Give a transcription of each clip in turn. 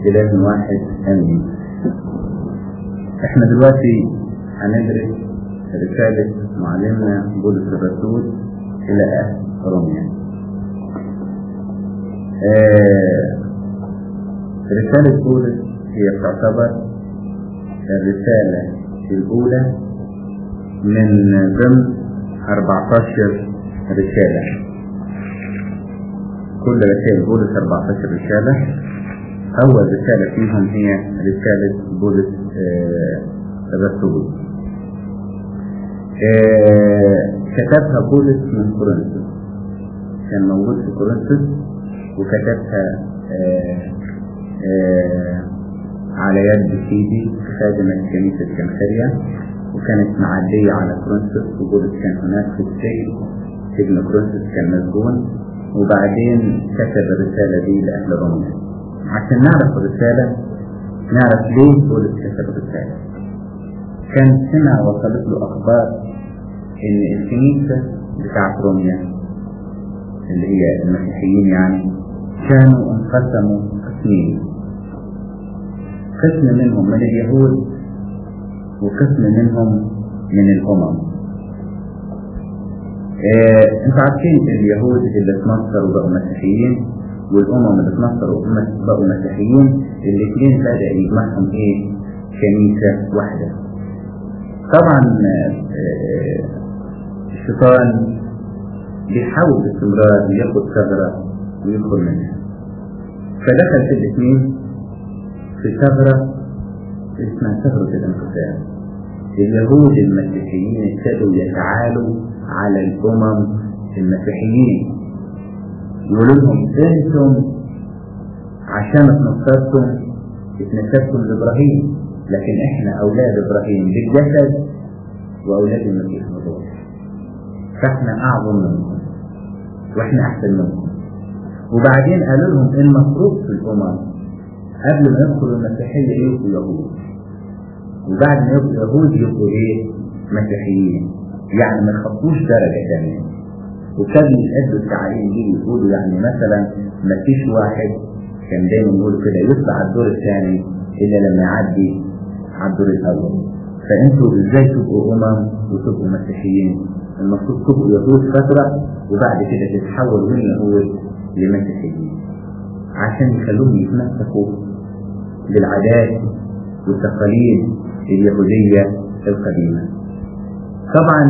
إله واحد آمين احنا دلوقتي هندرس رسالة معلمنا بولس الرسول إلى أهل روميا آه رسالة بولس هي تعتبر الرسالة الأولى من ضمن 14 رسالة كل رسائل بولس 14 رسالة أول رسالة فيهم هي رسالة بولس آه الرسول آه كتبها بولس من كورنثوس كان موجود في كورنثوس وكتبها آه على يد سيدي خادمة كنيسة كنخريا وكانت معدية على كورنثوس وبولس كان هناك في السجن سجن كورنثوس كان مسجون وبعدين كتب الرسالة دي لأهل روميا عشان نعرف الرسالة نعرف ليه بولس كتب الرسالة كان سمع وصلت له أخبار إن الكنيسة بتاعت روميا اللي هي المسيحيين يعني كانوا انقسموا قسمين قسم منهم من اليهود وقسم منهم من الأمم آه، انتوا عارفين اليهود اللي اتنصروا وبقوا مسيحيين والامم اللي اتنصروا وبقوا مسيحيين الاثنين بدا يجمعهم ايه كنيسه واحده طبعا آه، الشيطان بيحاول باستمرار ياخد ثغره ويدخل منها فدخل في الاثنين في ثغره اسمها ثغره الانقسام اليهود المسيحيين ابتدوا يتعالوا على الأمم المسيحيين يقولوا لهم انتم عشان اتنصرتم اتنسبتم لابراهيم لكن احنا اولاد ابراهيم بالجسد واولاد المسيح بالروح فاحنا اعظم منكم واحنا احسن منكم وبعدين قالوا لهم المفروض في الامم قبل ما يدخلوا المسيحيه يبقوا يهود وبعد ما يبقوا يهود يبقوا ايه مسيحيين يعني ما يخطوش درجة ثانية وكانوا يأدوا التعليم دي يقولوا يعني مثلا ما فيش واحد كان دايما يقول كده يطلع الدور الثاني إلا لما يعدي على الدور الأول فأنتوا إزاي تبقوا أمم وتبقوا مسيحيين المفروض تبقوا يهود فترة وبعد كده تتحولوا من يهود لمسيحيين عشان يخلوهم يتمسكوا بالعادات والتقاليد اليهودية القديمة طبعا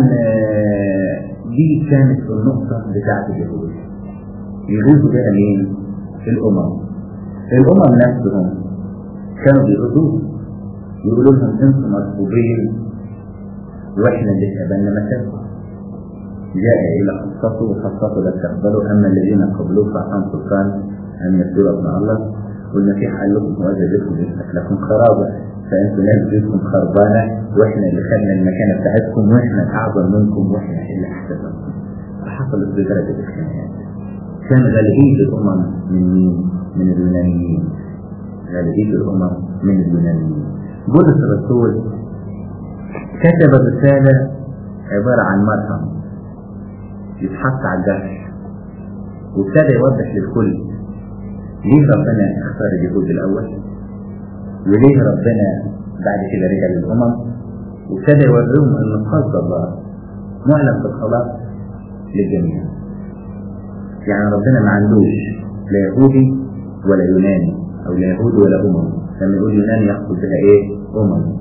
دي كانت النقطة بتاعت اليهود يغيظوا بها مين؟ الأمم الأمم نفسهم كانوا بيغيظوهم يقولوا لهم انتم مرفوضين واحنا اللي اتقبلنا مكانكم جاء إلى خصته وخصته لا تقبلوا أما الذين قبلوه فأعطاهم سلطان أن يسيروا ابن الله والمسيح قال لكم وهذا لكم لكم خرابة فانتوا ناس بيتكم خربانه واحنا اللي خدنا المكانه بتاعتكم واحنا اعظم منكم واحنا اللي احسن منكم فحصلت بدرجه الخناقات كان غالبيه الامم من مين؟ من اليونانيين غالبيه الامم من اليونانيين بولس الرسول كتب الرساله عباره عن مرهم يتحط على الجرح وابتدى يوضح للكل ليه ربنا اختار اليهود الاول وليه ربنا بعد كده رجع للأمم وابتدى يوريهم أن قصد الله معلن بالخلاص للجميع يعني ربنا ما عندوش لا يهودي ولا يوناني أو لا يهودي ولا أمم لما يقول يوناني يقصد بها إيه؟ أمم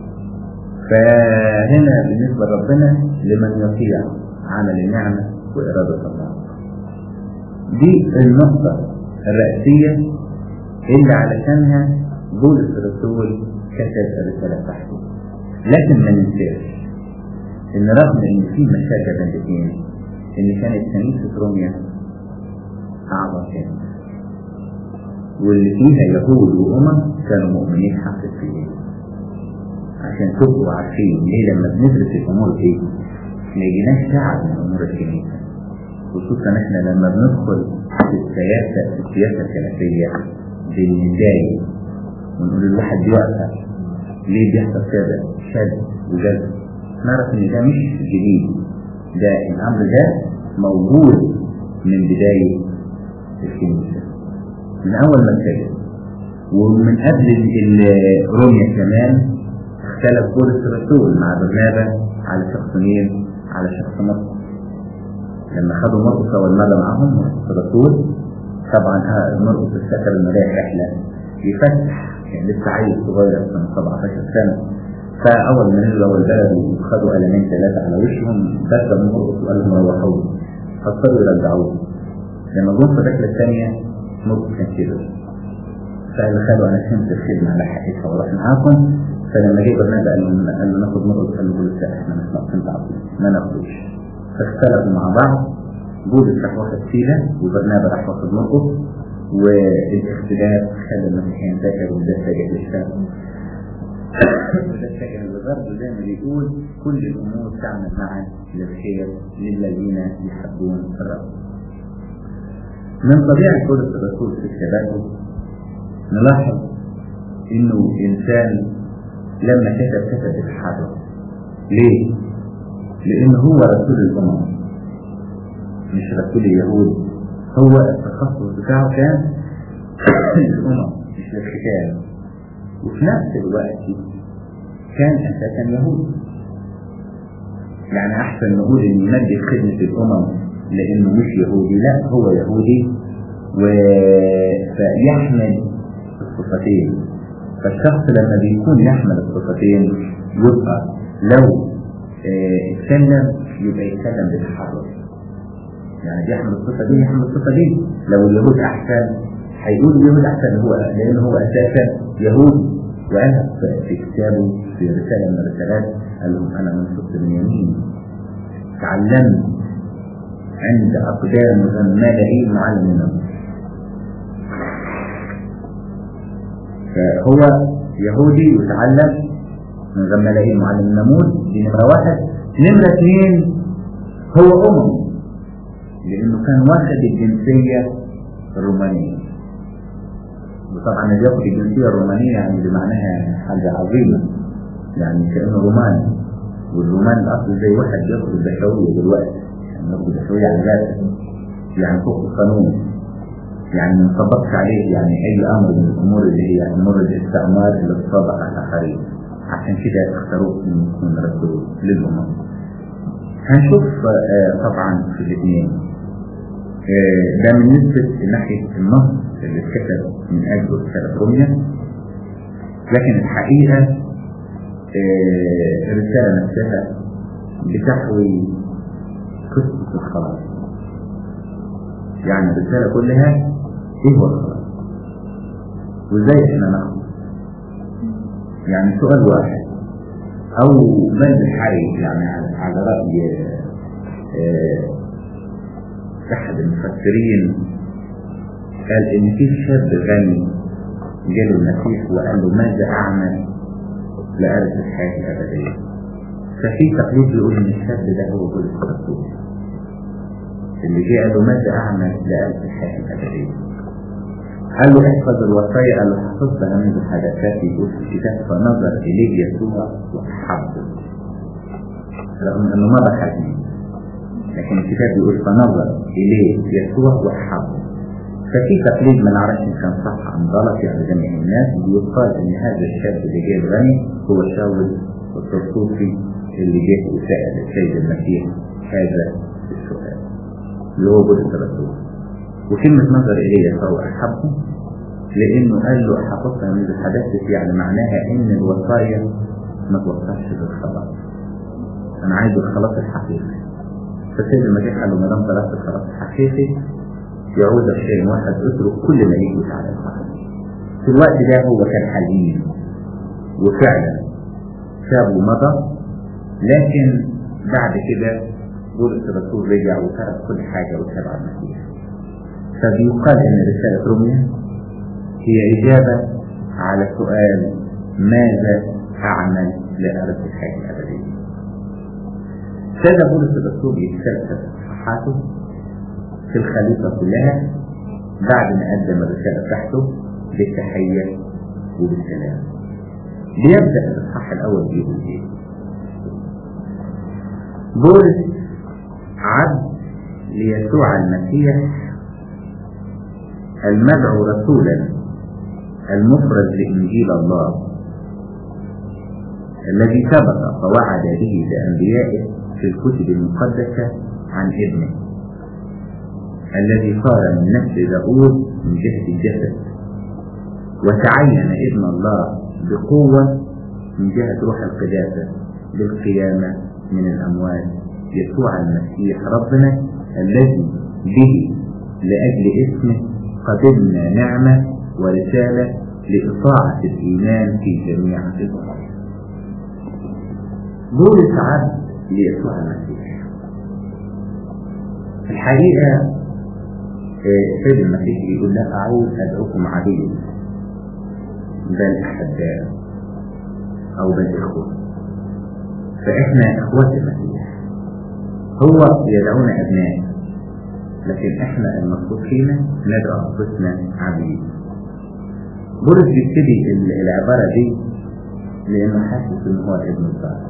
فهنا بالنسبة لربنا لمن يطيع عمل النعمة وإرادة الله دي النقطة الرئيسية اللي علشانها بولس الرسول كتب الرسالة بتاعته لكن ما ننساش ان رغم ان في مشاكل بين الاثنين ان كانت كنيسة روميا اعظم كنيسة واللي فيها يهود وامم كانوا مؤمنين حق فيه عشان تبقوا عارفين ليه لما بندرس الامور دي ما يجيناش تعب من امور الكنيسة خصوصا احنا لما بندخل في السياسة في السياسة الكنسية بنتضايق ونقول الواحد بيعثر ليه بيحصل كده شد وجد نعرف ان ده مش جديد ده الامر ده موجود من بداية الكنيسة من اول ما ابتدت ومن قبل ال- روميا كمان اختلف بولس الرسول مع برنابا على شخص مين؟ على شخص مصر لما خدوا مرقس اول مره معاهم مرقس الرسول طبعا آه، مرقس افتكر انه رايح رحله يفتح كان لسه عيل صغير من 17 سنه فاول ما نزلوا اول بلد وخدوا قلمين ثلاثه على وشهم بدأ من مرقس وقال لهم روحوا فاضطروا يرجعوه لما جم في الرحله الثانيه مرقس كان كده فقال خلوا انا فهمت الخدمه على حقيقتها واروح معاكم فلما جه برنابا قال له قال له ناخد مرقس قال له بولس لا احنا مش ناقصين تعظيم ما ناخدوش فاختلفوا مع بعض بولس راح واخد سيلة وبرنابا راح واخد مرقس والاختلاف خلى المسيحيين ذكروا وده اتجه للشر وده اتجه للغرب زي ما بيقول كل الامور تعمل معا للخير للذين يحبون الرب من طبيعة بولس الرسول في كتاباته نلاحظ انه انسان لما كتب كتب بالحرف ليه؟ لأن هو رسول الأمم مش رسول اليهود هو التخصص بتاعه كان الأمم مش الختان وفي نفس الوقت كان أساسا يهودي يعني أحسن نقول إن يمجد خدمة الأمم لأنه مش يهودي لا هو يهودي و... فيحمل الصفتين فالشخص لما بيكون يحمل الصفتين يبقى لو آه، اتكلم يبقى يتكلم بتحرر يعني بيحمل الصفة دي يحمل الصفة دي لو اليهود أحسن هيقول اليهود أحسن هو لأن هو أساسا يهودي وأنا في كتابه في رسالة من الرسالات قال لهم أنا من صوت بنيامين تعلمت عند أقدام مغمالة معلم النبي فهو يهودي وتعلم من غمالة معلم النموذج دي نمرة واحد نمرة اثنين هو أمم لأنه كان واخد الجنسية الرومانية وطبعا اللي ياخد الجنسية الرومانية يعني بمعناها حاجة عظيمة يعني كأنه روماني والرومان الأصل زي واحد بياخد البشوية دلوقتي يعني ياخد البشوية على ذاته يعني فوق القانون يعني ما ينطبقش عليه يعني أي أمر من الأمور اللي هي أمور الاستعمار اللي تطبق على الآخرين عشان كده اختاروه إنه يكون رسول للأمم هنشوف آه، طبعا في الاثنين آه، ده بالنسبة لناحية النص اللي اتكتب من أجل رسالة روميا لكن الحقيقة آه، الرسالة نفسها بتحوي قصة الخلاص يعني الرسالة كلها ايه هو الخلاص وازاي احنا ناخده يعني سؤال واحد او بل بالحقيقة يعني على- على رأي آه، احد المفسرين قال ان في شاب غني جاله المسيح وقال له ماذا اعمل لأرث الحياة الأبدية ففي تقليد بيقول ان الشاب ده هو بولس الرسول اللي جه قال له ماذا اعمل لأرث الحياة الأبدية قال له احفظ الوصايا قال له حفظتها منذ حدثات يقول في الكتاب فنظر إليه يسوع وحبه رغم انه مضى حزين لكن الكتاب بيقول فنظر إليه يسوع وحبه ففي تقليد ما نعرفش ان كان صح ام غلط يعني جميع الناس بيقال ان هذا الشاب اللي جاي الغني هو شاول الطرطوسي اللي جه وسأل السيد المسيح هذا السؤال اللي هو بولس الرسول وكلمة نظر إليه يسوع أحبه لأنه قال له حفظتها منذ حدثت يعني معناها إن الوصايا ما توصلش للخلاص أنا عايز الخلاص الحقيقي فالسيد المسيح قال له ما دام طلبت الخلاص الحقيقي يعود شيء واحد اترك كل ما يجوز على الفقر في الوقت ده هو كان حزين وفعلا ساب ومضى لكن بعد كده بولس الرسول رجع وترك كل حاجة وتبع المسيح فبيقال ان رسالة روميا هي إجابة على سؤال ماذا أعمل لأرث الحياة الأبدية كان بولس الرسول يتسلسل صفحاته في الخليفة كلها بعد ما قدم الرسالة بتاعته بالتحية وبالسلام بيبدأ الإصحاح الأول بيقول إيه؟ بولس عبد ليسوع المسيح المدعو رسولا المفرد لإنجيل الله الذي سبق فوعد به لأنبيائه في الكتب المقدسة عن ابنه الذي صار من نسل داود من جهة الجسد وتعين ابن الله بقوة من جهة روح القداسة للقيامة من الأموات يسوع المسيح ربنا الذي به لأجل اسمه قبلنا نعمة ورسالة لإطاعة الإيمان في جميع الظهر بولس عبد ليسوع المسيح الحقيقة سيد المسيح يقول لا أعود أدعوكم عبيد بل أحباء أو بل إخوة فإحنا إخوة المسيح هو يدعونا أبناء لكن إحنا المطلوب فينا ندعو أنفسنا عبيد بولس بيبتدي العبارة دي لأنه حاسس إن هو ابن الصالح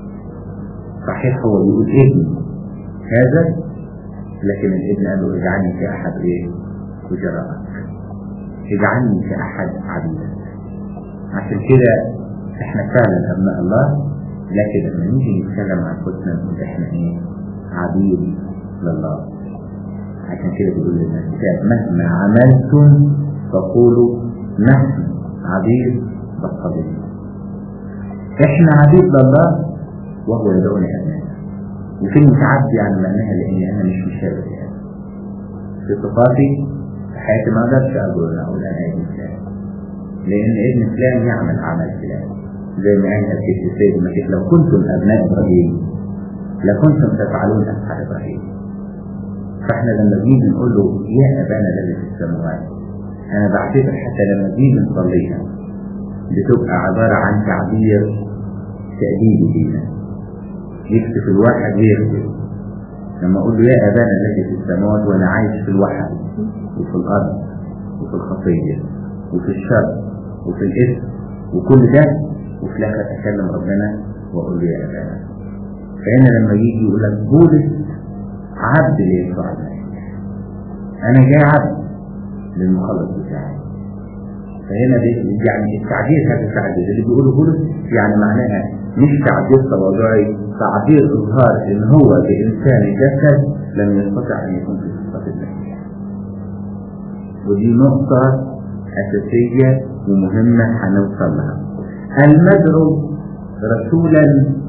صحيح هو بيقول ابن هذا لكن الابن قال له اجعلني كأحد ايه وجرائك اجعلني كأحد عبيدك عشان كده احنا فعلا ابناء الله لكن لما نيجي نتكلم عن انفسنا نقول احنا ايه عبيد لله عشان كده بيقول لنا الكتاب مهما عملتم فقولوا نحن عبيد بالقبيل احنا عبيد لله وهو يدعوني أبناء وكلمة عبد يعني معناها لأني أنا مش مشابه يعني في صفاتي في حياتي ما أقدرش أقول أقول أنا ابن فلان لأن ابن فلان يعمل عمل فلان زي ما قالها في السيد المسيح لو كنتم أبناء إبراهيم لكنتم تفعلون أفعال إبراهيم فإحنا لما بنيجي نقول له يا أبانا الذي في السماوات أنا بعتبر حتى لما بنيجي نصليها بتبقى عبارة عن تعبير تأديبي لينا يكتب الواحد يكتب لما اقول له يا ابانا الذي في السماوات وانا عايش في الوحد وفي الارض وفي الخطيه وفي الشر وفي الاثم وكل ده وفي الاخر اكلم ربنا واقول له يا ابانا فهنا لما يجي يقول لك بولس عبد ليسوع المسيح انا جاي عبد للمخلص بتاعي فهنا يعني التعبير هذا التعبير اللي بيقوله بولس يعني معناها مش تعبير تواضعي تعبير إظهار إن هو بإنسان جسد لم يستطع أن يكون في صفة المسيح ودي نقطة أساسية ومهمة هنوصل لها المدعو رسولا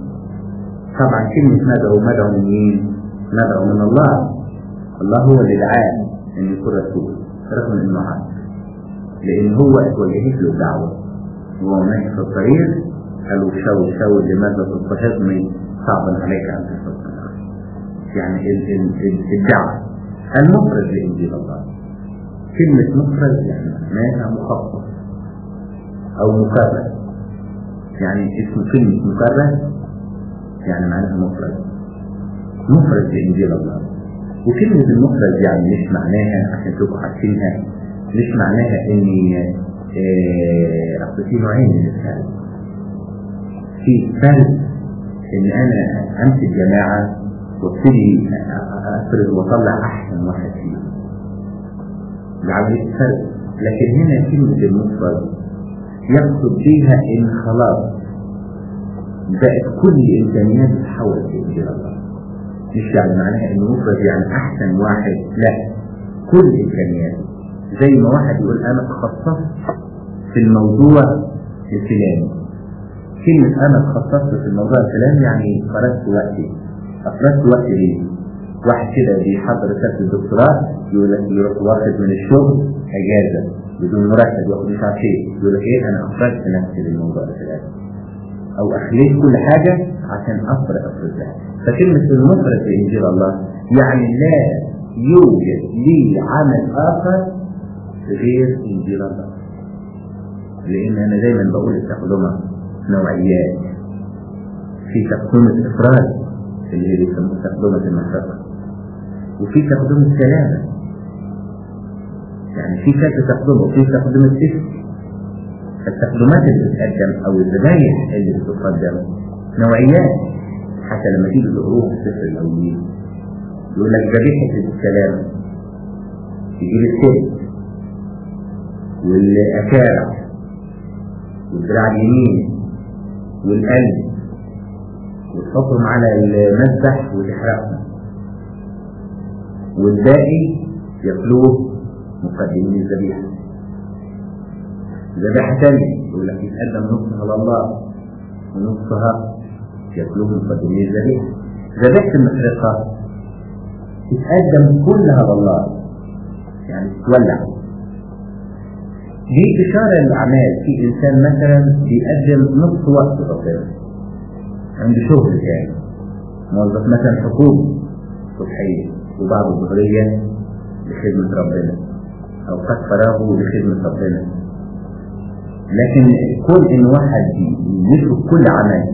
طبعا كلمة مدعو مدعو من مين؟ مدعو من الله الله هو اللي دعاه أن يكون رسول رغم إنه عبد لأن هو اتوجهت له دعوة وهو ماشي في الطريق قالوا شاول شاول لماذا تضطهدني صعبا عليك أن تصدق يعني الدعوة المفرد لإنجيل الله كلمة مفرد يعني معناها مخصص أو مكرر يعني اسم كلمة مكرر يعني معناها مفرد مفرد لإنجيل الله وكلمة المفرد يعني مش معناها عشان تبقوا عارفينها مش معناها إني أصل في نوعين من الكلام في فرق ان انا امسك جماعة وابتدي افرز واطلع احسن واحد فيهم ده عملية فرق لكن هنا كلمة المفرد يقصد بيها ان خلاص بقت كل الامكانيات تتحول في انجيل الله مش يعني معناها ان مفرد يعني احسن واحد لا كل الامكانيات زي ما واحد يقول انا تخصصت في الموضوع الفلاني كلمة أنا اتخصصت في الموضوع الفلاني يعني فرست وقتي أفرست وقتي ليه؟ واحد كده بيحضر رسالة الدكتوراه يقول لك يروح واخد من الشغل أجازة بدون مرتب ياخد مش عارف ايه يقول لك ايه أنا أفرست نفسي للموضوع الفلاني أو أخليت كل حاجة عشان أفرق أفرز لها فكلمة المفرد في إنجيل الله يعني لا يوجد لي عمل آخر غير إنجيل الله لأن أنا دايما بقول التقدمة نوعيات في تقدمة إفراد اللي هي بيسموها تقدمة المحرقة وفي تقدمة سلامة يعني في كذا تقدمة وفي تقدمة اسم التقدمات اللي بتقدم أو الذبايح اللي بتقدم نوعيات حتى لما تيجي تقروه في سفر الأولين يقول لك ذبيحة السلام تجيب السلم والأكارع والدراع اليمين والقلب وتحطهم على المذبح وتحرقهم والباقي ياكلوه مقدمين الذبيحة ذبيحة تانية يقول لك يتقدم نصها لله ونصها ياكلوه مقدمين الذبيحة ذبيحة المحرقة تتقدم كلها لله يعني تولع دي إشارة للأعمال في إنسان مثلا بيقدم نص وقت ربنا عنده شغل تاني موظف مثلا حكومي صبحية وبعد الظهرية لخدمة ربنا أو قد فراغه لخدمة ربنا لكن كون إن واحد يترك كل عمل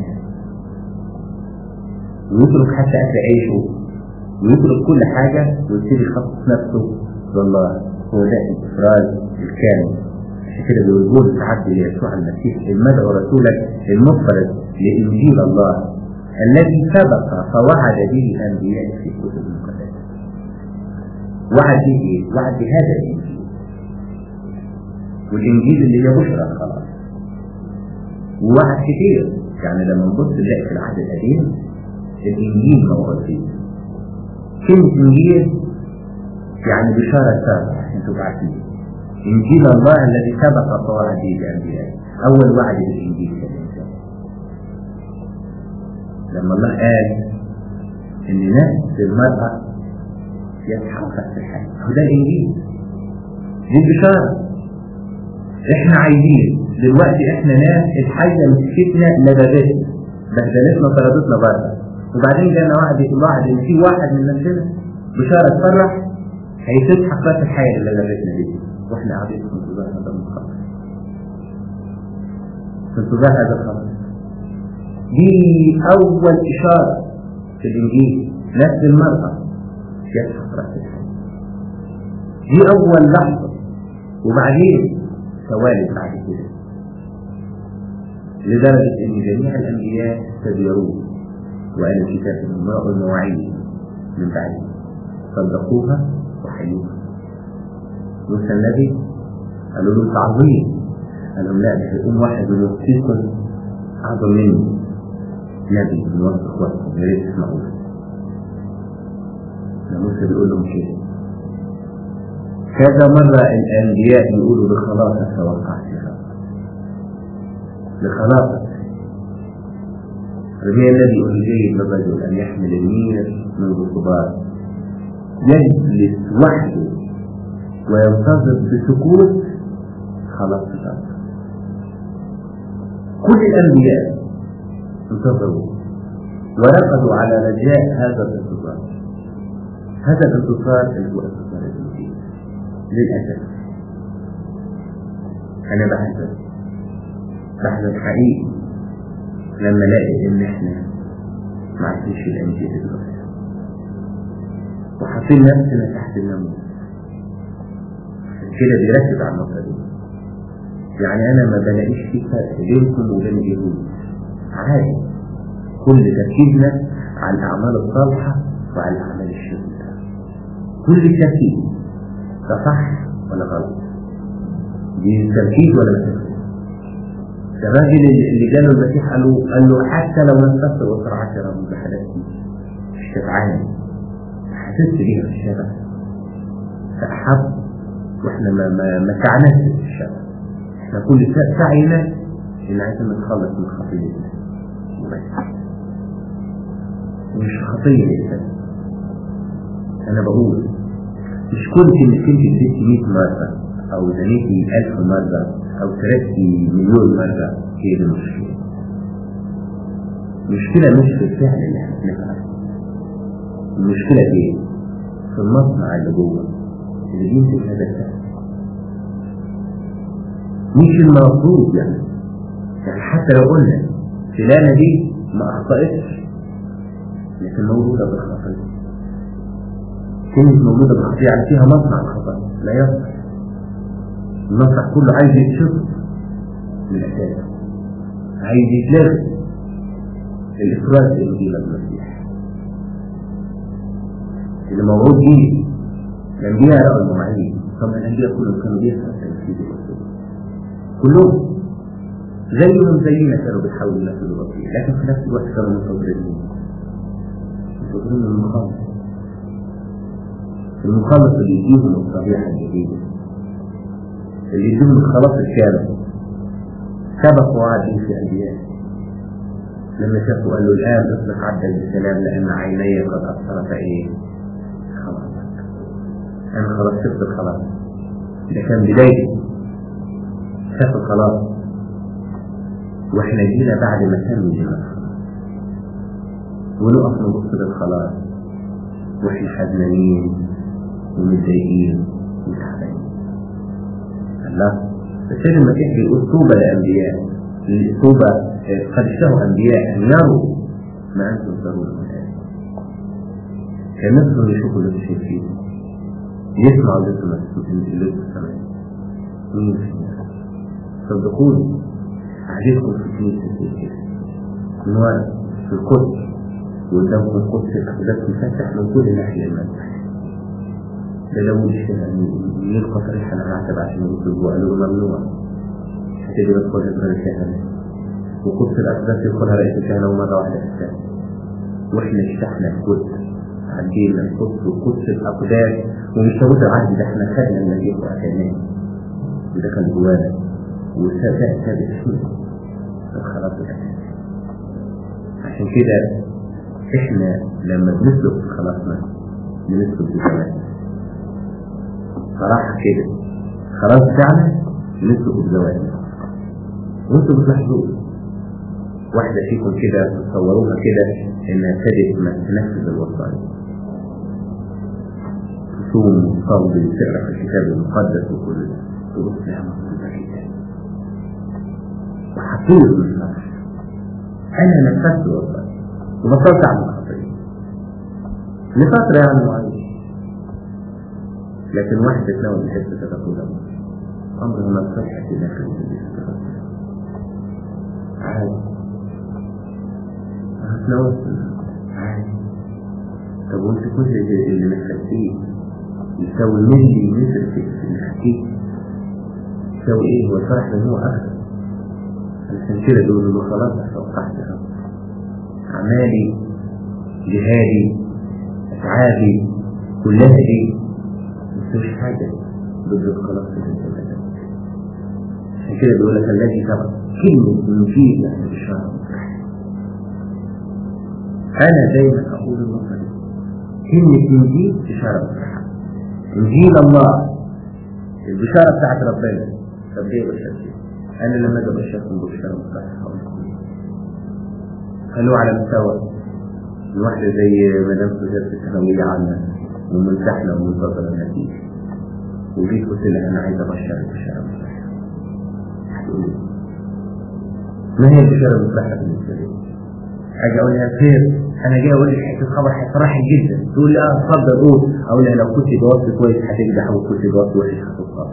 ويترك حتى أكل عيشه ويترك كل حاجة ويبتدي يخصص نفسه لله هو ده الإفراز الكامل عشان كده بيقول تعدي ليسوع المسيح المدعو رسولك المفرد لإنجيل الله الذي سبق فوعد به الأنبياء في الكتب المقدسة وعد به ايه؟ وعد بهذا الانجيل والانجيل اللي هي بشرى خلاص ووعد كتير يعني لما نبص نلاقي في العهد القديم الانجيل موجود فيه كلمة انجيل يعني بشارة سابقة انتوا عارفين انجيل الله الذي سبق فوعد به الانبياء اول وعد بالانجيل للانسان لما الله قال ان نفس المرأة يسحق تحت الحياة هو ده الإنجيل دي البشارة إحنا عايزين دلوقتي إحنا ناس الحية مسكتنا لبابتنا بهدلتنا طردتنا بره وبعدين جانا واحد واحد إن في واحد من نفسنا بشارة تفرح هيتسحق تحت الحياة اللي لبابتنا دي وإحنا قاعدين في انتظار هذا الخبر في انتظار هذا الخبر دي أول إشارة في الإنجيل نفس المرأة يسحق رأس الحي دي أول لحظة وبعدين توالد بعد كده لدرجة أن جميع الأنبياء استديروه وقال الكتاب المرأة المواعيد من بعده صدقوها وحيوها موسى النبي قالوا له تعظيم قال لهم لا ده هيقوم واحد من وسطكم أعظم مني نبي من وسط إخواتكم يا ريت تسمعوه موسى بيقول لهم كده كذا مرة الأنبياء يقولوا لخلاصك توقعت يا رب لخلاصك ربيع الذي يقول جيد للرجل أن يحمل النير من الصبار يجلس وحده وينتظر بسكوت خلاص الأرض كل الأنبياء انتظروا ورقدوا على رجاء هذا الانتظار هذا الانتصار اللي هو انتصار المسيح للأسف أنا بحزن بحزن حقيقي لما الاقي إن إحنا ما عايزينش الأنجيل دلوقتي وحاطين نفسنا تحت الناموس كده بيركز على النقطة دي يعني أنا ما بلاقيش في فرق بينكم وبين اليهود عادي كل تركيزنا على الأعمال الصالحة وعلى الأعمال الشريرة كل تركيز ده صح ولا غلط دي تركيز ولا ما تركيز الراجل اللي جاله المسيح قال له قال له حتى لو نفست وصر عشرة من بحالاتي مش تفعاني حسست بيها في الشارع فأحب واحنا ما ما ما سعناش في الشارع احنا كل سعينا ان عايزين نتخلص من خطيئتنا وبس مش خطية الإنسان أنا بقول مش كنت إنك أنت كسبت 100 مرة أو زنيتي 1000 مرة أو سرقتي مليون مرة هي دي المشكلة. المشكلة مش في الفعل اللي احنا بنفعله. المشكلة فين؟ في المصنع اللي جوه اللي بينتج هذا الفعل. مش المفروض يعني يعني حتى لو قلنا فلانة دي ما أخطأتش لكن موجودة بالخطية كلمة موجودة بالخطية يعني فيها مصنع الخطأ لا يصح المصنع كله عايز يتشطب من الأساس عايز يتلغي الإفراز اللي فيه المسيح اللي موجود فيه الأنبياء رأوا المواعيد طبعا الأنبياء كلهم كانوا بيسعوا تنفيذ الرسول كلهم زيهم زينا كانوا بيحاولوا ينفذوا الوصية لكن في نفس الوقت كانوا متوجهين متوجهين المخلص المخلص اللي يديهم الطبيعة الجديدة اللي يديهم الخلاص الكامل سبق وعدي في أنبياء لما شافوا قال له الآن اطلق عبدا بالسلام لأن عيني قد أبصرت إيه؟ خلاصك أنا خلاص شفت الخلاص ده كان بدايتي شاف الخلاص واحنا جينا بعد ما كان جينا ونقف نبص للخلاص واحنا حزنانين ومتضايقين وتعبانين الله السيد المسيح بيقول طوبى للانبياء طوبى قد اشتهوا انبياء ان يروا ما انتم ترون من الان كان نفسهم يشوفوا اللي انتم شايفينه يسمعوا اللي انتم اللي انتم سامعينه مين فينا صدقوني عجبكم في كنيسة كده من ورا في القدس وقدامكم القدس الأقداس مفتح من كل ناحية المسح ده لو مش يلقى طريقة أنا هعتب عشان يوصل جوه قالوا ممنوع هتجي تدخل غير الكهنة وقدس الأقداس يدخلها رئيس الكهنة ومرة واحدة في السنة وإحنا اشتحنا القدس عدينا القدس وقدس الأقداس ومش تابوت العهد ده احنا خدنا المسيح وأكلناه وده كان جوانا وسبق باسمه الخلاص الأساسي عشان كده احنا لما بنسلك في خلاصنا بنسلك بزواج صراحة كده خلاص بتاعنا بنسلك بزواج وانتوا بتلاحظوا واحدة فيكم كده تصوروها كده انها ابتدت ما تنفذ الوصايا تصوم وتصلي وتقرا في الكتاب المقدس وكل ده تبص لها مبسوطة جدا وحقير من النفس انا نفذت الوصايا وبطلت اعمل خطيه لفترة يعني معينة لكن واحدة لو بتحب تتقول أمرها ما تصحى في داخل عادي هتلوث عادي طب وانت كل اللي محتاجيه يساوي ملي متر في اللي حكيت يساوي ايه هو الفرح ده هو اكثر عشان كده بيقولوا له خلاص توقعت اعمالي جهادي اتعابي كلها دي مش حاجه ضد الخلاص اللي انت بدأت عشان كده بيقول لك الذي سبق كلمة إنجيل يعني بشارة أنا دايما أقول النقطة دي كلمة إنجيل بشارة مفرحة إنجيل الله البشارة بتاعت ربنا طب ليه بشارة أنا لما أجي بشاركم ببشارة مفرحة خلوه على مستوى الواحدة زي مدام سوزات في الثانوية عامة ومنتحنة ومنتظرة النتيجة وجيت قلت لها أنا عايز أبشرك بشارة مفرحة هتقول لي ما هي البشارة المفرحة بالنسبة لي؟ أجي أقول لها خير أنا جاي أقول لك حتة خبر هيفرحك جدا تقول لي أه اتفضل قول أقول لها لو كنت جاوبت كويس هتنجح وكنت جاوبت وحش هتخسر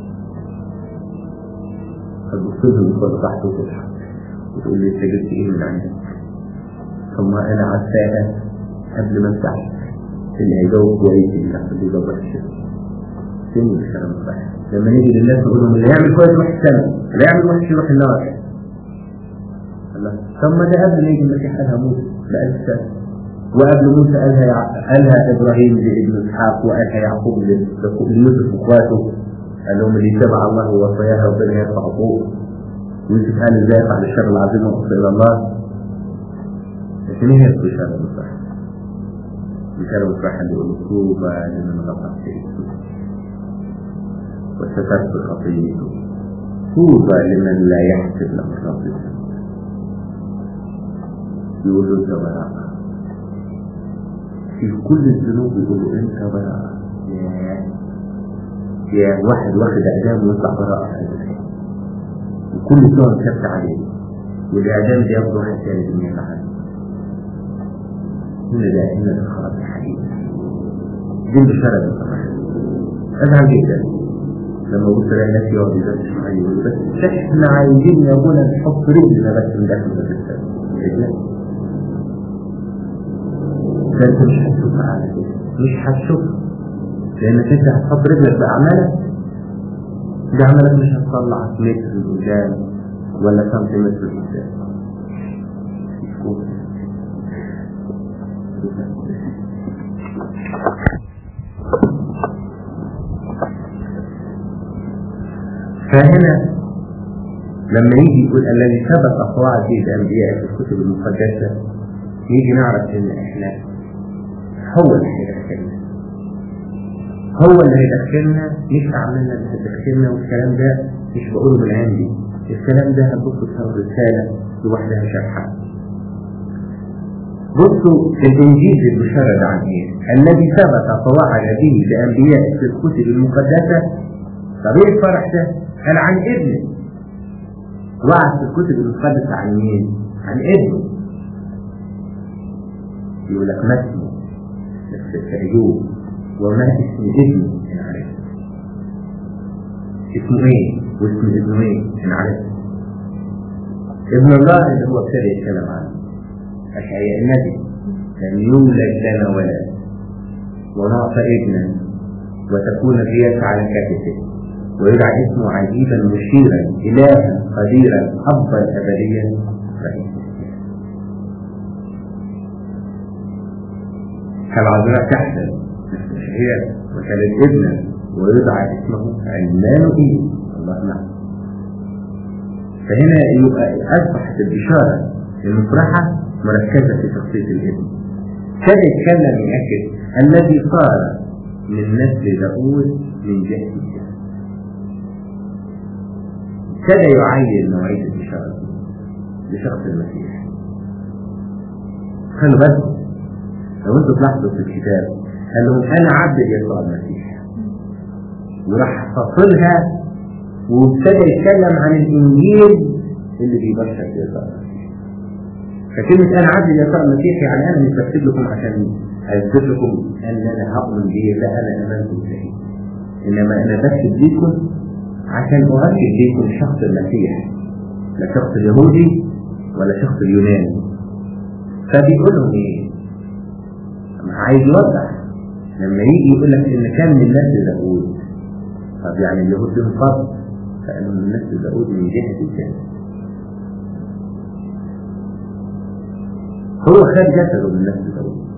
فتبص لها من فوق تحت وتضحك وتقول لي أنت جبت إيه من عندك؟ ثم أنا عارفاها قبل ما أفتح اللي هيجاوب كويس اللي تحت اللي يجاوب وحش فين البشارة المفرحة؟ لما نيجي للناس نقول لهم اللي يعمل كويس يروح السنة اللي يعمل وحش يروح النار الله ثم ده قبل ما يجي المسيح قالها موسى بألف سنة وقبل موسى قالها يع... قالها ابراهيم لابن اسحاق وقالها يعقوب ليوسف واخواته قال لهم اللي يتبع الله ووصاياه ربنا يرفع فوق ويوسف قال ازاي يفعل الشر العظيم ويقصد الى الله لكن هي البشارة المفرحة البشارة المفرحة اللي يقول طوبى لمن غفرت اسمه وسترت خطيئته طوبى لمن لا يحسب له الرب يقولوا انت براءة في كل الذنوب يقولوا انت براءة يا يا واحد واخد اعدام ويطلع براءة في هذا وكل سنة كبت عليه والاعدام ده ياخد واحد ثاني من العالم هنا ده هنا الخلاص الحقيقي دي البشارة بالفرح ازعل جدا لما بص الاقي نفسي يقعد يزرش معايا يقول بس احنا عايزين يا ابونا نحط رجلنا بس من داخل الرسالة رجلنا ده انت مش هتشوفها على كده مش هتشوفها لانك انت هتحط رجلك باعمالك ده عملك مش هتطلع متر قدام ولا سنتيمتر قدام فهنا لما يجي يقول الذي ثبت قواعد به الانبياء في الكتب المقدسه يجي نعرف ان احنا هو اللي هيدخلنا هو اللي هيدخلنا مش عملنا اللي هتدخلنا والكلام ده مش بقوله من عندي الكلام ده هتبص في الرساله لوحدها شرحها بصوا الانجيل المشرد عن ايه؟ الذي ثبت فوعد به الانبياء في الكتب المقدسه طبيعي الفرح ده قال عن ابنه وعد في الكتب المقدسه عن مين؟ عن ابنه يقول لك ما اسمه نفس ايوب وما اسم ابنه ان عرفت اسمه ايه؟ واسم ابنه ايه؟ ان عرفت ابن الله اللي هو ابتدى يتكلم عنه أشعياء النبي لم يولد لنا ولد ونعطى ابنا وتكون الرياح على كتفه ويدعى اسمه عجيبا مشيرا إلها قديرا أبا أبديا رئيسا كالعذراء تحزن مثل شهير وكانت ابنا ويدعى اسمه عمانوئيل الله نعم فهنا يبقى أصبحت البشارة المفرحة مركزة في شخصية الابن كان يتكلم يأكد الذي صار من نسل داوود من جهة الجهة ابتدى يعين نوعية البشارة لشخص المسيح خلوا بالكم لو انتوا تلاحظوا في الكتاب قال لهم انا عبد يسوع المسيح وراح فصلها وابتدى يتكلم عن الانجيل اللي بيبشر يسوع المسيح فكلمة انا عبد يسوع المسيح يعني انا مش بكتب لكم عشان اثبت لكم ان انا هؤمن به لا انا امنت به انما انا بكتب لكم عشان اؤكد لكم شخص المسيح لا شخص اليهودي ولا شخص اليوناني فبيقول لهم ايه؟ عايز يوضح لما يجي يقول لك ان كان من نسل داوود طب يعني اليهود لهم فضل فقالوا من نسل داوود من جهه الجنه هو خد جسده من نسل داوود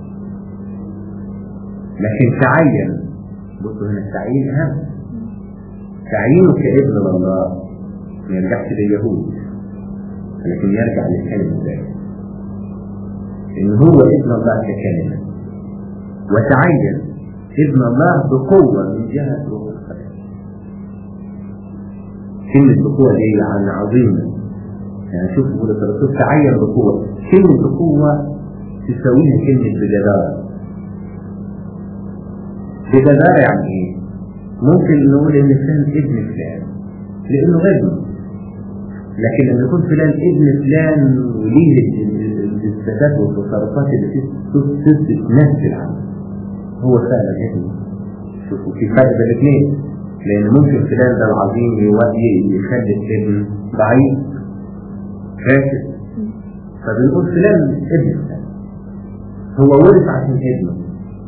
لكن تعين بصوا هنا التعيين اهم تعيينه كابن الله ما يرجعش لليهود لكن يرجع للكلمه ذاته ان هو ابن الله ككلمه وتعين ابن الله بقوة من جهة روح القدس كلمة بقوة دي عن عظيمة يعني شوف بقول الرسول تعين بقوة كلمة بقوة تساويها كلمة بجدارة بجدارة يعني ايه؟ ممكن نقول ان فلان ابن فلان لانه غيره لكن لما يكون فلان ابن فلان وليه الصفات والتصرفات اللي تثبت نفس العمل هو فعلا ابن شوفوا في فرق بين الاثنين لان ممكن فلان ده العظيم يودي يخلي الابن ضعيف فاسد فبنقول فلان ابن فلان هو ورث عشان ابنه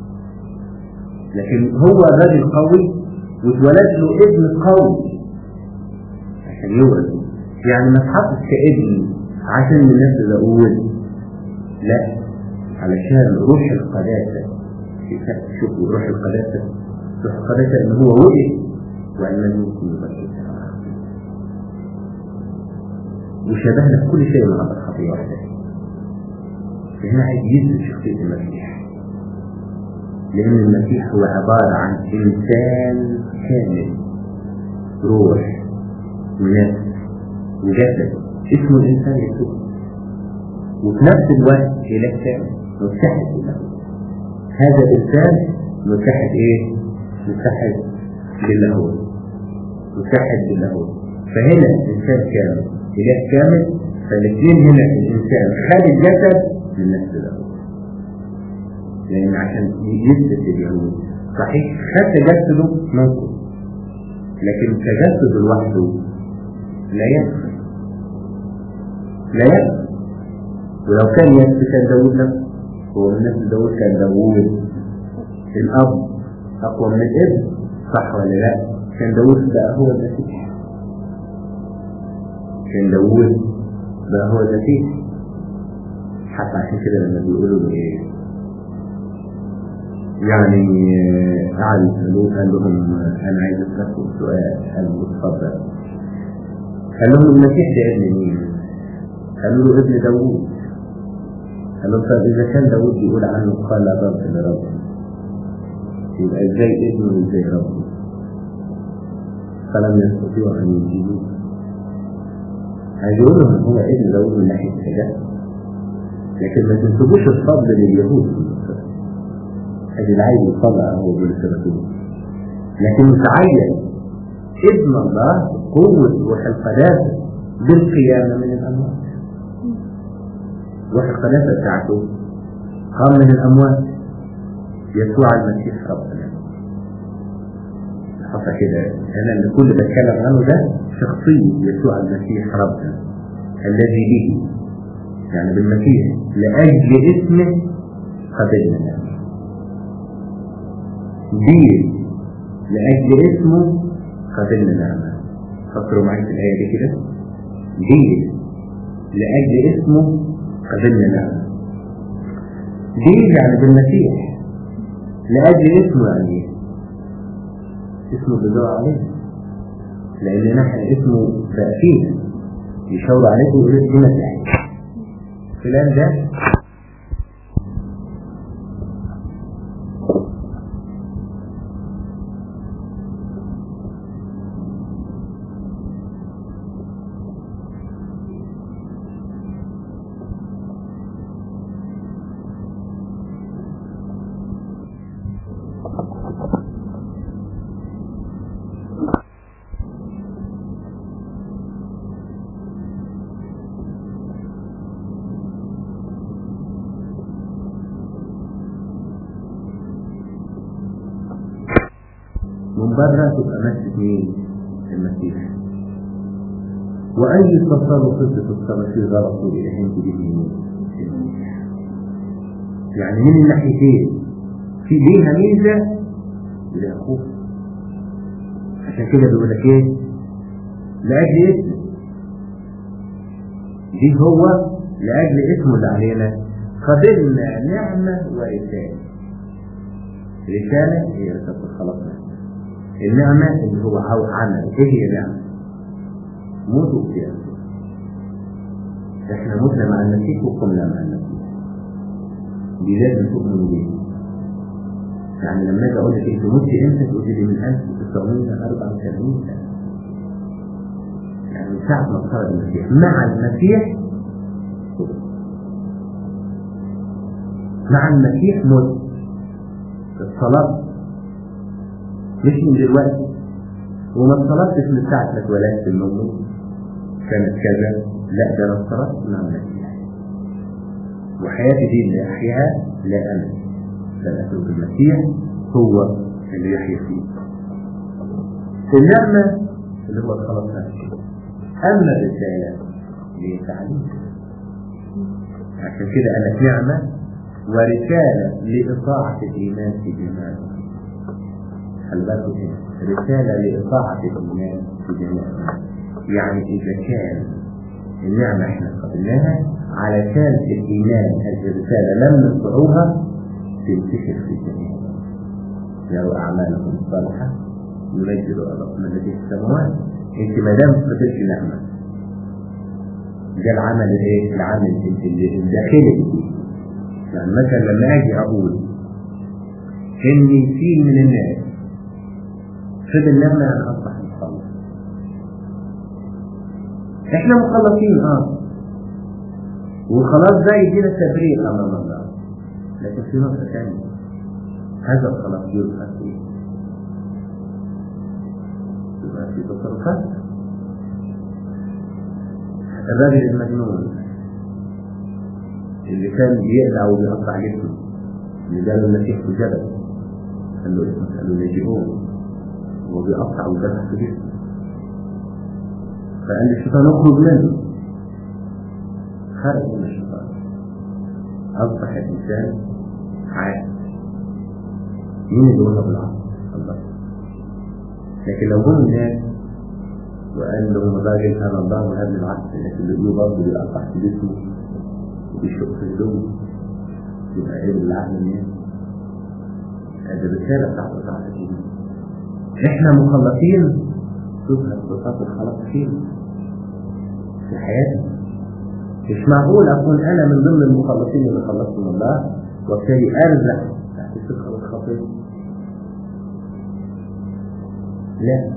لكن هو راجل قوي واتولد له ابن قوي عشان يورث يعني ما تحطش كابن عشان الناس اللي اقول لا علشان روح القداسه شوفوا روح القداسة روح القداسة ان هو وقف وان لم يكن يبكي وشبهنا في كل شيء من هذا الخطية واحدة فهنا عايز يثبت شخصية المسيح لأن المسيح هو عبارة عن إنسان كامل روح ونفس وجسد اسمه الإنسان يسوع وفي نفس الوقت إله كامل متحد بله هذا الإنسان متحد إيه؟ متحد باللاهوت متحد باللاهوت فهنا إنسان كامل إله كامل فالاثنين هنا الإنسان خد الجسد من نفس اللاهوت لأن عشان يثبت اليهود صحيح خد تجسده ممكن لكن تجسده لوحده لا يكفي لا يكفي ولو كان يكفي كان داود نفسه هو من نفس داود كان داوود الأب أقوى من الابن صح ولا لا؟ كان داوود بقى هو المسيح كان داوود بقى هو المسيح حتى عشان كده لما بيقولوا له ايه يعني قعدوا يسألوه قال لهم أنا عايز أسألكم سؤال قال له اتفضل قال لهم المسيح ده ابن مين؟ قالوا له ابن داوود قال لهم طب إذا كان داوود بيقول عنه قال رب لرب يبقى ازاي ابنه وازاي ربه فلم يستطيعوا أن يجيبوه عايز يقول لهم هو ابن داوود من ناحية كده لكن ما تنسبوش الفضل لليهود هذه العين الطبع هو بولس الرسول لكن متعين ابن الله قوة روح القداسة بالقيامة من الأموات روح القداسة بتاعته قام من الأموات يسوع المسيح ربنا حتى كده أنا اللي كل بتكلم عنه ده شخصية يسوع المسيح ربنا الذي به يعني بالمسيح لأجل اسمه قبلنا دين لأجل اسمه قبلنا نعمة فكروا معي في الآية دي كده دين لأجل اسمه قبلنا نعمة دين يعني بالمسيح لأجل اسمه يعني ايه؟ اسمه بيدور عليه لأن نحن اسمه بقى فيه يشاور عليكم ويقول لك دي مسيحي فلان ده من بره تبقى ماسك مين؟ المسيح وأي تصرف في التمثيل غلط إلى أنت به مين؟ المسيح يعني من الناحيتين في ليها ميزة وليها خوف عشان كده بيقول لك ايه؟ لأجل اسمه دي هو لأجل اسمه اللي علينا قبلنا نعمة ورسالة رسالة هي رسالة الخلاص النعمة اللي هو عو عمل ايه هي نعمة؟ موت وقيام احنا متنا مع المسيح وقمنا مع المسيح دي لازم تؤمن بيها يعني لما اجي اقول لك انت مت امتى تقول لي من 1974 سنه يعني من ساعه ما اختار المسيح مع المسيح مع المسيح مت الصلاه مش من دلوقتي وما اتصلتش من ساعة ما اتولدت من أمي كانت كذا لا ده أنا اتصلت مع المسيح وحياتي دي اللي أحياها لا أنا بل أترك المسيح هو اللي يحيي فيه النعمة اللي هو الخلاص نفسه أما الرسالة هي تعليم عشان كده قالت نعمة ورسالة لإطاعة الإيمان في جميع خلي بالكم هنا رسالة لإطاعة الإيمان في جميع يعني إذا كان النعمة احنا قبلناها علشان الإيمان هذه الرسالة لم نطيعوها تنتشر في الجميع يروا أعمالهم الصالحة يمجدوا أباكم الذي في السماوات أنت ما دام قتلت نعمة ده العمل الايه؟ العمل الداخلي يعني مثلا لما اجي اقول ان في من الناس خد لما انا اصبح مخلص احنا مخلصين اه وخلاص ده يدينا تبرير امام الله لكن في نقطه ثانيه هذا الخلاص يظهر فيه يبقى في تصرفات الراجل المجنون اللي كان بيقلع وبيقطع جسمه اللي جاله المسيح في جبل قال له اسمه قال له لاجئون وهو بيقطع ويذبح في جسمه فقال الشيطان اخرج منه خرج من الشيطان اصبح الانسان عاقل مين اللي وهب العقل؟ الله لكن لو جم الناس وقال لهم الراجل انا الله وهب العكس لكن اللي يقولوا برضه بيقطع في جسمه وبيشق في هدومه يبقى ايه اللي عمل الناس هذه الرساله بتاعت بتاعت الدين احنا مخلصين شوفنا بصفات الخلاص فين في حياتنا مش معقول اكون انا من ضمن المخلصين اللي خلصتهم الله وبالتالي ارزق تحت الثقه والخطيه لا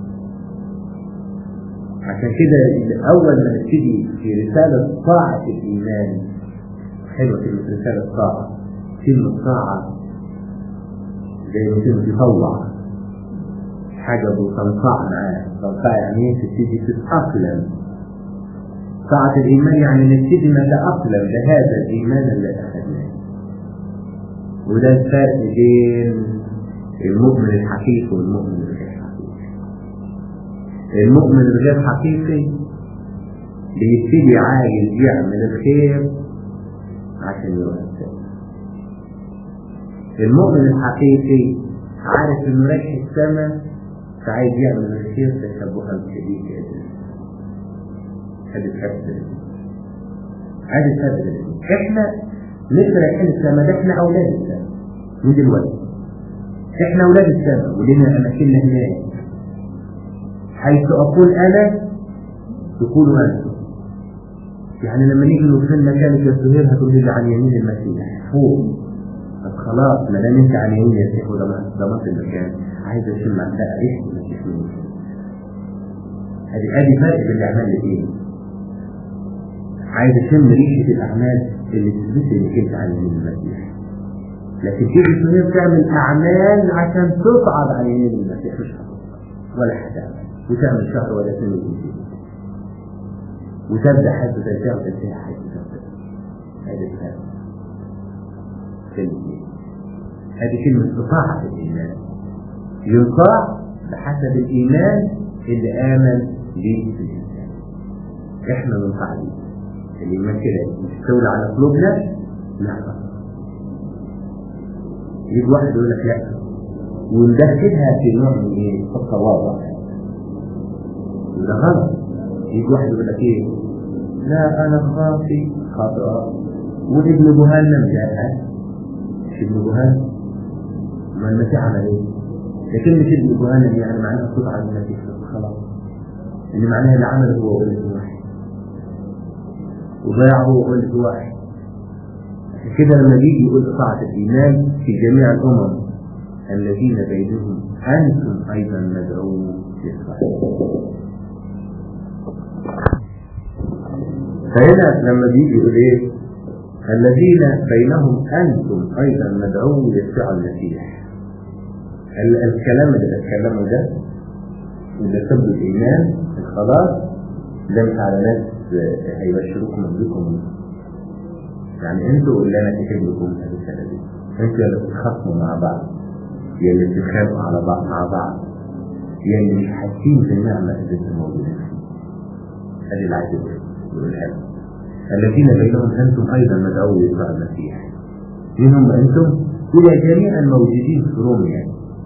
عشان كده اول ما نبتدي في رساله طاعه الايمان حلوه كلمه رساله طاعه كلمه طاعه زي ما كلمه تطوع حاجه بتنفع معاه تنفع يعني ايه تبتدي تتاقلم طاعه الايمان يعني نبتدي نتاقلم بهذا الايمان اللي اخذناه وده الفرق بين المؤمن الحقيقي والمؤمن الغير حقيقي المؤمن الغير حقيقي بيبتدي عايز يعمل الخير عشان يروح السماء المؤمن الحقيقي عارف انه رايح السماء فعايز يعمل الخير تشبها بشديد ابنه هذه الفرق هذه الفرق احنا لسه رايحين السماء ده احنا اولاد السماء من دلوقتي احنا اولاد السماء ولنا اماكننا هناك حيث اقول انا تقولوا انتم يعني لما نيجي نوصل مكانك يا سهير هتقول لي عن يمين المسيح فوق طب خلاص ما دام انت عن يمين يا شيخ وده ضمنت المكان عايز اشم عن بقى ايه المسيح مين ادي ادي فرق بين الاعمال الاثنين عايز اشم ريحه الاعمال اللي تثبت انك انت عن يمين المسيح لكن تيجي سهير تعمل اعمال عشان تصعد عن يمين المسيح مش هتصعد ولا هتعمل وتعمل شهر ولا سنه وتنتهي وتبدا حتى تنتهي وتنتهي حتى تبدا هذا الفرق كلمة هذه كلمة إطاعة الإيمان يطاع بحسب الإيمان اللي آمن به في الإنسان إحنا نطاع به الإيمان كده يستولى على قلوبنا لا يجي واحد يقول لك لا وندخلها في نوع من ايه؟ التواضع ده غلط يجي واحد يقول لك ايه؟ لا انا خاطي خطأ وابن جهنم لا مش ابن جهنم ما المسيح عمل ايه؟ لكن مش ابن جهنم يعني معناها قطعة من المسيح خلاص اللي معناها اللي عمله هو ولد واحد وضيعه هو ولد واحد كده لما يجي يقول طاعة الإيمان في جميع الأمم الذين بينهم أنتم أيضا مدعوون للصلاة فهنا لما بيجي يقول إيه الذين بينهم أنتم أيضا مدعوون لاتباع المسيح الكلام اللي بتكلمه ده اللي سبب الإيمان الخلاص ده مش على ناس هيبشروكم بكم يعني انتوا اللي انا كاتب لكم الرساله دي انتوا اللي بتتخاصموا مع بعض يا اللي بتتخانقوا على بعض مع بعض يا اللي مش حاسين بالنعمه اللي انتم موجودين فيها هذه اللي عايز يقولها الذين بينهم انتم ايضا مدعوون لاتباع المسيح مين هم انتم؟ الى جميع الموجودين في روميا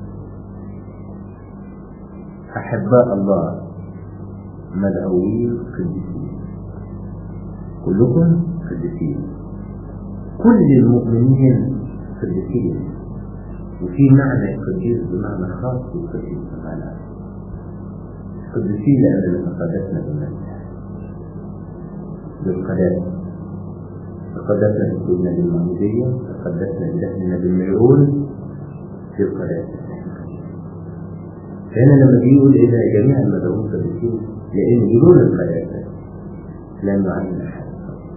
احباء الله مدعوين قديسين كلكم قديسين كل المؤمنين قديسين وفي معنى قديس بمعنى خاص وقديس بمعنى قديسين لأننا تقدسنا بالمسيح بالقداسة تقدسنا بسجودنا بالمعمودية تقدسنا بدفننا بالميعون في القداسة فهنا لما بيقول إذا جميع المدعوين قديسين لأن بدون القداسة لا نعين أحد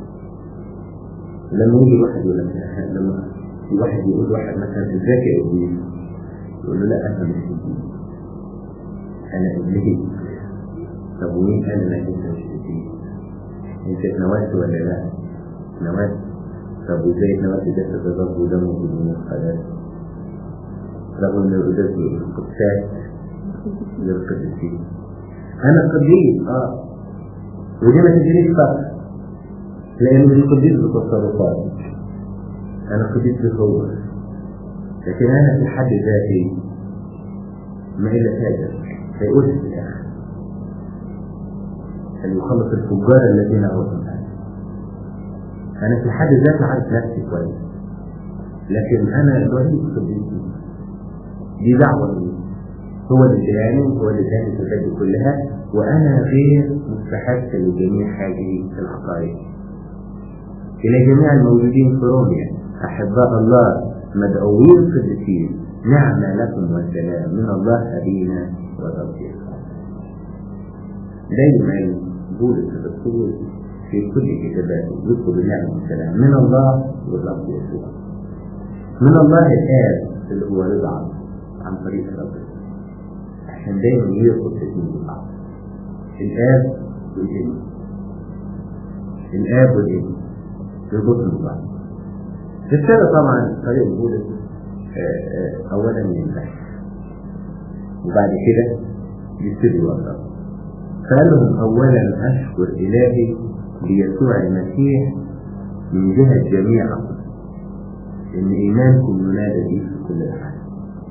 لما يجي واحد يقول لك لما في واحد يقول واحد مثلا ازيك يا ابني يقول له لا انا مش ابني انا ابني طب ومين قال لك انت مش ابني انت اتنوات ولا لا اتنوات طب وازاي اتنوات جسد الرب ودمه بدون القداس رغم ان القداس القدسات للقديسين انا قديس اه ودي ما تجريش فقط لأنه مش قديس بتصرفاتي أنا قديس بقوة لكن أنا في حد ذاتي ما إلا تاجر هيقولها في الآخر أن يخلص الفجار الذين أوتوا أنا في حد ذاتي عارف نفسي كويس لكن أنا الوحيد في الدين دي دعوة لي هو اللي اداني هو اللي اداني الحاجات دي كلها وأنا غير مستحق لجميع هذه الحقائق إلى جميع الموجودين في روميا أحباء الله مدعوين قدسين نعم لكم والسلام من الله أبينا وتوفيق دايما بولس الرسول في كل كتاباته يطلب النعمة والسلام من الله والرب يسوع من الله الآب اللي هو رضا عن طريق الرب عشان دايما يربط الاثنين ببعض الآب والابن الآب والابن يربطهم ببعض الرسالة طبعا طريق بولس أولا ينجح وبعد كده يبتدي يوضح فقال لهم أولا أشكر إلهي ليسوع المسيح من جهة جميعكم إن إيمانكم ينادى به في كل العالم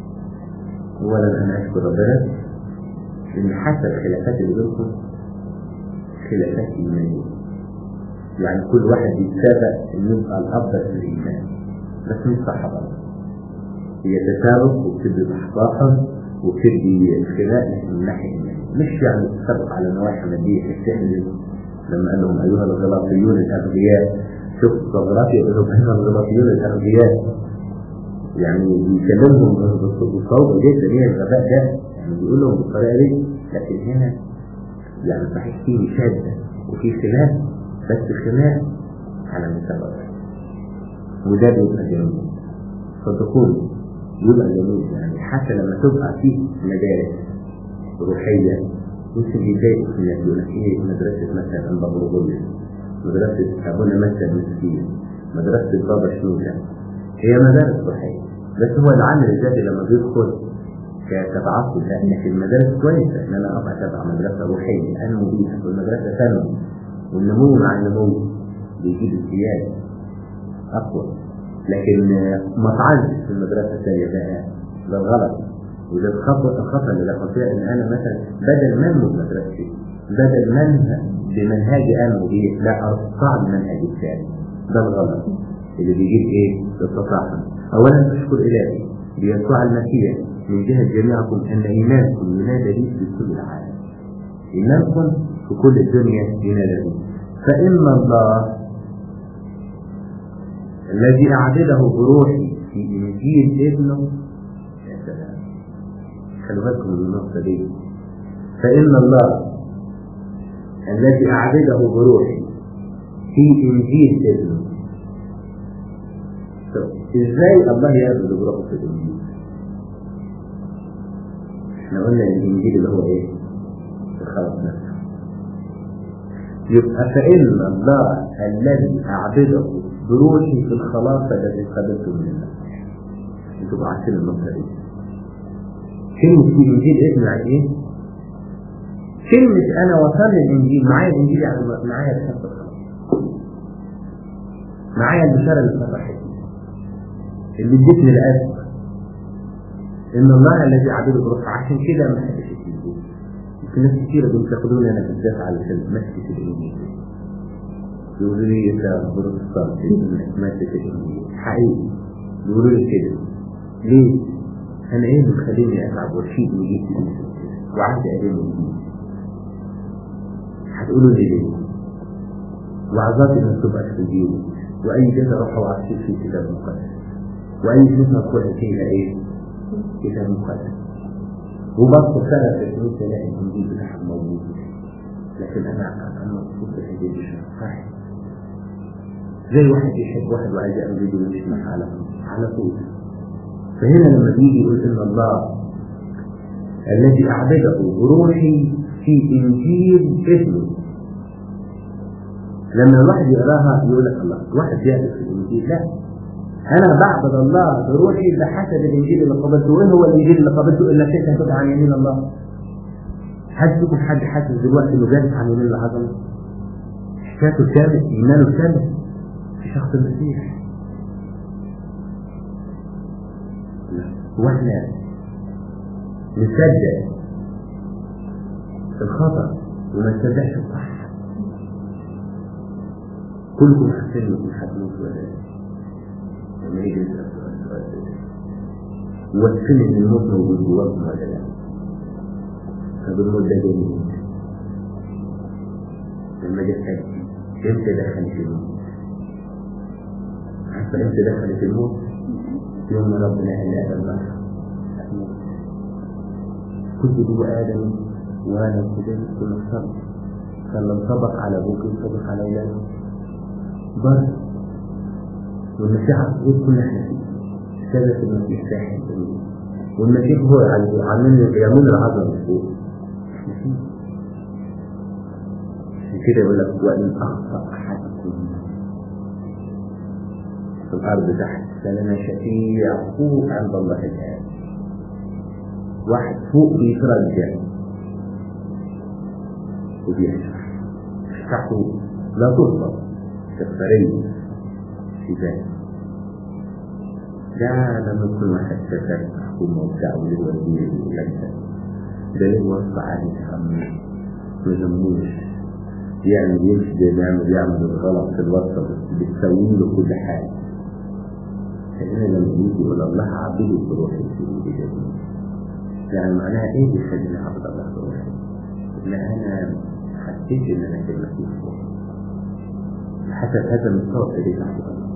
أولا أنا أشكر ربنا إن حتى الخلافات اللي بينكم خلافات إيمانية يعني كل واحد يتسابق إنه يبقى الأفضل في الإيمان بس مش صح برضه هي تسابق وبتدي تحقاقا وبتدي خناق من ناحية إيمانية مش يعني تسابق على نواحي مادية تستهدف لما قال لهم أيها الغلاطيون الأغبياء شوف الغلاطي يقول لهم أيها الغلاطيون الأغبياء يعني بيكلمهم بصعوبة جدا ايه الغباء ده يعني بيقول لهم بالطريقة دي لكن هنا يعني صحيح في مشادة وفي خلاف بس خلاف على مسابقة وده بيبقى جميل صدقوني يبقى جميل يعني حتى لما تبقى في مدارس روحية يمكن يتضايقوا في الناس يقول لك ايه مدرسة مثلا البابروغوليا مدرسة أبونا مثلا مسكين مدرسة بابا شنودة هي مدارس روحية بس هو العامل الذاتي لما بيدخل كتعصب لأن في المدارس كويسة إن أنا أبقى تبع مدرسة روحية أنمو بيها والمدرسة ثانوي والنمو مع النمو بيجيب الزيادة أقوى لكن ما تعالجش في المدرسة الثانية ده ده غلط وده الخطأ الخطأ اللي دخل فيها إن أنا مثلا بدل ما أنمو بمدرستي بدل ما بمنهاجي أنمو بيه لا أرفع المنهج الثاني ده الغلط اللي بيجيب ايه التصاحب اولا اشكر الهي بيسوع المسيح من جهة جميعكم ان ايمانكم ينادى به في كل العالم ايمانكم في كل الدنيا ينادى به فان الله الذي اعدده بروحي في انجيل ابنه يا سلام خلوا بالكم من النقطة دي فإن الله الذي أعبده بروحي في إنجيل ابنه ازاي الله يعبد بروحه في الانجيل احنا قلنا الانجيل اللي هو ايه الخلق نفسه يبقى فإن الله الذي أعبده بروحي في الخلاص الذي قبلته من الله انتوا بقى عارفين النقطة دي كلمة في الإنجيل اسم يعني إيه؟ كلمة أنا وصل الإنجيل معايا الإنجيل يعني معايا الحق الخلاص معايا البشارة اللي فتحت اللي ادتني الأسف إن الله الذي عبده بروح عشان كده ما حدش يسيبه يمكن ناس كتيرة بينتقدوني أنا بالذات على مسكة الإنجيل يقولوا لي أنت بروتستانت إنك ماسك الإنجيل حقيقي يقولوا لي كده ليه؟ أنا إيه اللي مخليني أتعب وأشيل وجيت وعايز أدين الدين هتقولوا لي ليه؟ وعظاتي ما تبقاش في الدين وأي جزء أروح وأعطيه في الكتاب المقدس وأي جزء أقول فيها إيه؟ كتاب مقدس وبرضه سنة في الكنيسة لا الإنجيل بتاعها موجود لكن أنا أنا مبسوط بالحاجة دي صحيح زي واحد يحب واحد وعايز يعمل فيديو ويسمع على على طول فهنا لما بيجي يقول إن الله الذي أعبده بروحي في إنجيل ابنه لما الواحد يقراها يقول لك الله الواحد يعرف في الإنجيل لا أنا بعبد الله بروحي بحسب الإنجيل اللي قبلته وإيه هو الإنجيل اللي قبلته إلا شيء هتبقى عن يمين الله حد فيكم حد حاسس دلوقتي إنه جالس عن يمين العظمة إحساسه كامل إيمانه كامل في شخص المسيح وإحنا نصدق الخطأ وما تصدقش الصح كلكم حاسين انكم هتموتوا ولا لا لما نيجي نسأل سؤال سؤال ده واثقين ان الموت موجود جواكم ولا لا طب الموت ده جاي منين؟ لما جت تأتي امتى دخلت الموت؟ عارفة امتى دخلت الموت؟ يوم ما ربنا قال لآدم بقى كنت جوا آدم وأنا كده كنا الصبر كان لم صبر على أبوك يصبر على إله بس والمسيح عطيه كل احنا فيه ثبت المسيح ساحل والمسيح هو عامل يعمل العظمة فوق عشان كده يقول لك وإن أخطأ أحدكم في الأرض تحت فلنا شفيع فوق عند الله الآن واحد فوق بيترجع وبيشرح شرحه لا تطلب كفرية في ذلك ده لما كل واحد سكت حكومة وبتاع وليه وزير ولجنة ده ليه وصف عادي تحمل ما يهموش يعني يمشي زي ما يعمل يعمل الغلط في الوسط بتسوي له كل حاجة فهنا لما يجي يقول الله عبده بروحي في جديد يعني معناها ايه بيخليني عبد الله بروحي؟ ان انا حسيت ان انا في المسيح فوق حسب هذا المستوى ابتديت اعبد الله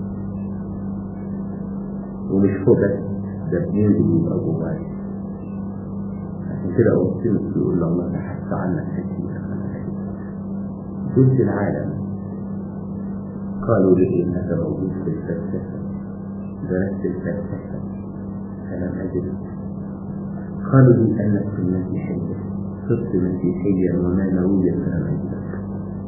ومش فوق بس ده بينزل يبقى جواي عشان كده أوصيك يقول الله تحس عنك كثيرا جزء العالم قالوا لي انك موجود في الفلسفه درست الفلسفه فلم اجد قالوا لي انك في المسيحيه صرت مسيحيا ومانويا فلم اجدك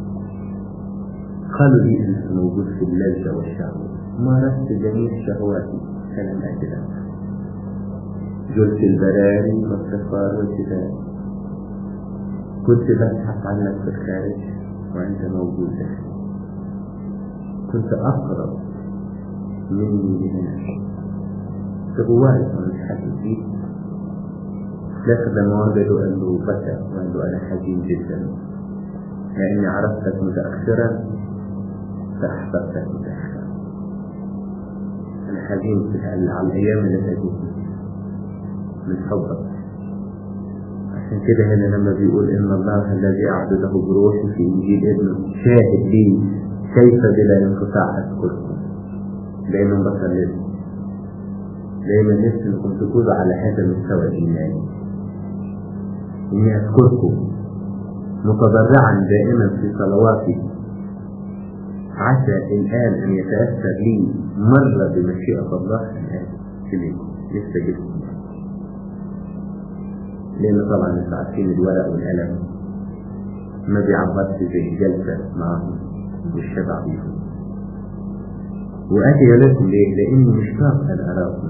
قالوا لي انك موجود في اللذه والشهوه مارست جميع شهواتي فلم اجدك جلت البراري والصفار والجبال كنت ببحث عنك في الخارج وأنت موجود داخل كنت أقرب مني لهنا فجواي كان مش حاسس بيه لكن لما وجدوا قال له بكى وقال له أنا حزين جدا لأني عرفتك متأخرا فأحببتك متأخرا أنا حزين في على الأيام اللي فاتت من حبك عشان كده هنا لما بيقول ان الله الذي اعبده بروحي في انجيل ابنه شاهد لي كيف بلا انقطاع اذكركم دايما بصلي دايما نفسي انكم تكونوا على هذا المستوى الايماني اني اذكركم متضرعا دائما في صلواتي عسى الان ان يتاثر لي مره بمشيئه الله الان اليكم لسه جبت لأن طبعا انتوا عارفين الورق والقلم ما بيعبرش زي الجلسة معهم والشبع بيهم وآتي لكم ليه؟ لأني مشتاق أن أراكم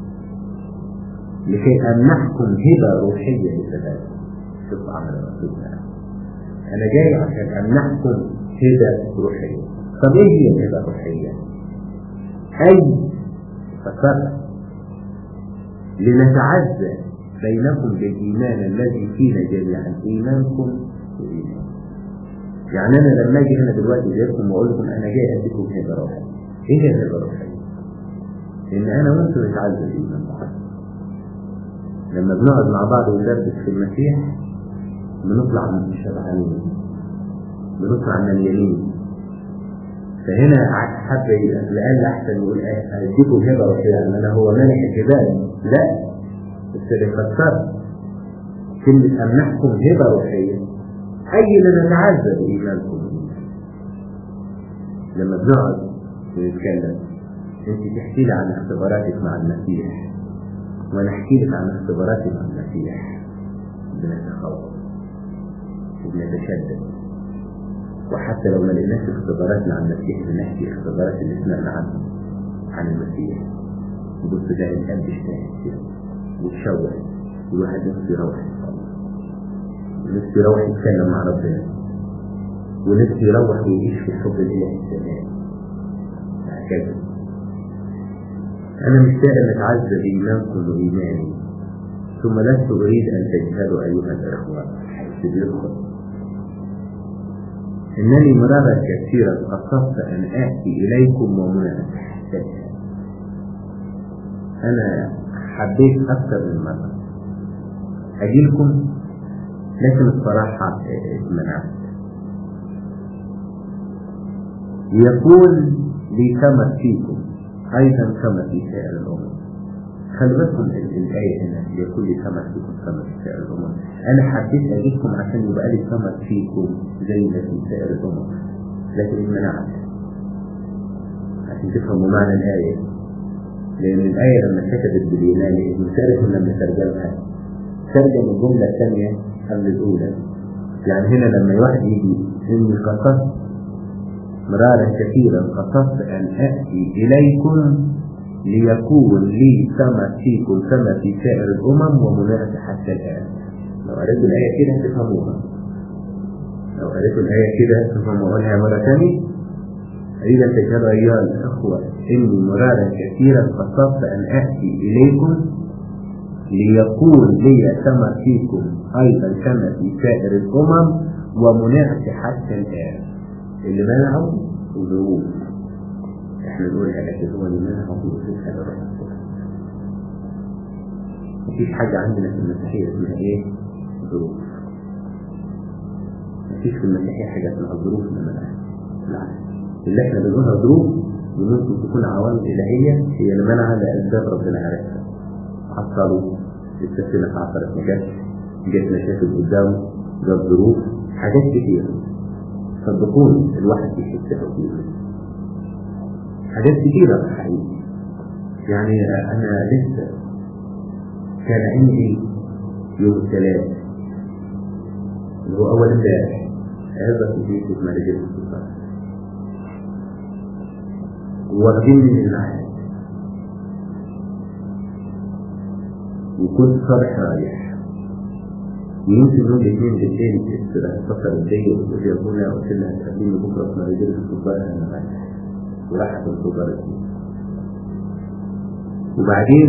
لكي أمنحكم هبة روحية للثبات شوف عمل الرسول أنا جاي عشان أمنحكم هبة روحية طب إيه هي الهبة الروحية؟ أي فقط لنتعزى بينكم بالإيمان الذي فينا جميعا إيمانكم وإيمان يعني أنا لما أجي هنا دلوقتي إليكم وأقول لكم أنا جاي أديكم هبة روحية إيه هي الهبة الروحية؟ إن أنا وأنتم نتعزى بإيمان بعض لما بنقعد مع بعض وندردش في المسيح بنطلع من الشبعانين بنطلع من اليمين فهنا حب لأن أحسن يقول أديكم هبة روحية يعني أنا هو ملك الجبال لا بس اللي فسرت كلمة أمنحكم هبة روحية أي لنتعزى بإيمانكم لما بنقعد ونتكلم أنت تحكي لي عن اختباراتك مع المسيح وأنا أحكي لك عن اختباراتي مع المسيح بنتخوف وبنتشدد وحتى لو ما لقيناش اختبارات مع المسيح بنحكي اختبارات اللي سمعنا عنها عن المسيح بص ده القلب اشتاق كده وتشوه الواحد نفسه يروح نفسه يروح يتكلم مع ربنا ونفسه يروح ويعيش في حب الإله السماء هكذا أنا مشتاق أن أتعزى بإيمانكم وإيماني ثم لست أريد أن تجهلوا أيها الإخوة بس بيدخل إنني مرارا كثيرا قصدت أن آتي إليكم ومنافح أنا حبيت أكثر من مرة أجيلكم لكن الصراحة اتمنعت يقول لي ثمر فيكم أيضا كما في سائر الأمم خلي بالكم الآية هنا يقول لي ثمر فيكم كما في سائر الأمم أنا حبيت أجيبكم عشان يبقى لي ثمر فيكم زي ما في سائر الأمم لكن اتمنعت عشان تفهموا معنى الآية لأن الآية لما كتبت باليوناني المشارك لما ترجمها ترجم الجملة الثانية قبل الأولى يعني هنا لما واحد يجي إني قصدت مرارا كثيرا قصدت أن أتي إليكم ليكون لي ثمر فيكم كما في سائر الأمم ومنافس حتى الآن لو قريت الآية كده تفهموها لو قريت الآية كده تفهموا أقولها مرة ثانية أريد أن تجهروا أيها الأخوة إني مرارا كثيرا قصدت أن أتي إليكم ليكون لي ثمر فيكم أيضا كما في سائر الأمم ومنافس حتى الآن اللي منعه الظروف احنا نقولها لكن هو اللي منعه الظروف الحاجة مفيش حاجة عندنا في المسيحية اسمها ايه؟ ظروف مفيش في المسيحية حاجة اسمها ظروف من منعها بالعكس اللي احنا بنقولها ظروف وممكن تكون عوامل إلهية هي اللي منعها لأسباب ربنا عارفها عطلوا السفينة اتعطلت ما جاتش جت مشاكل قدامه جاب ظروف حاجات كتير صدقوني الواحد بيحسها فيها حاجات كتيرة حقيقي يعني أنا لسه كان عندي يوم الثلاث اللي هو أول امبارح هذا في بيت اسمها رجال السلطان واخدين من المعاد وكنت صالح رايح يمكن يوم الاثنين بالليل اتصل بيا وتقول لي يا ابونا قلت لها تقابلني بكره في رجال السلطان انا رايح وراحت السلطان وبعدين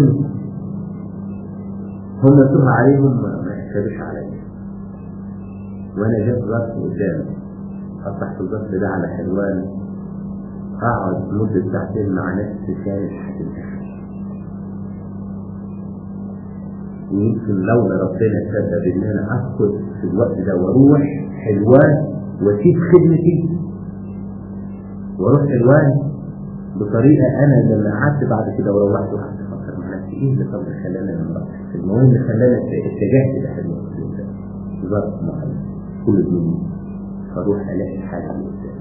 هم تروح عليهم ما يحسبش عليا وانا جاب ظرف قدامي افتح الظرف ده على حلوان اقعد مدة ساعتين مع نفسي شايف حاجة ويمكن لولا ربنا سبب ان انا اسكت في الوقت ده واروح حلوان واسيب خدمتي واروح حلوان بطريقه انا لما قعدت بعد كده وروحت وقعدت افكر مع نفسي ايه اللي طب خلاني لما المهم اللي خلاني اتجهت لحلوان في ظرف معين كل الدنيا فاروح الاقي حاجه قدامي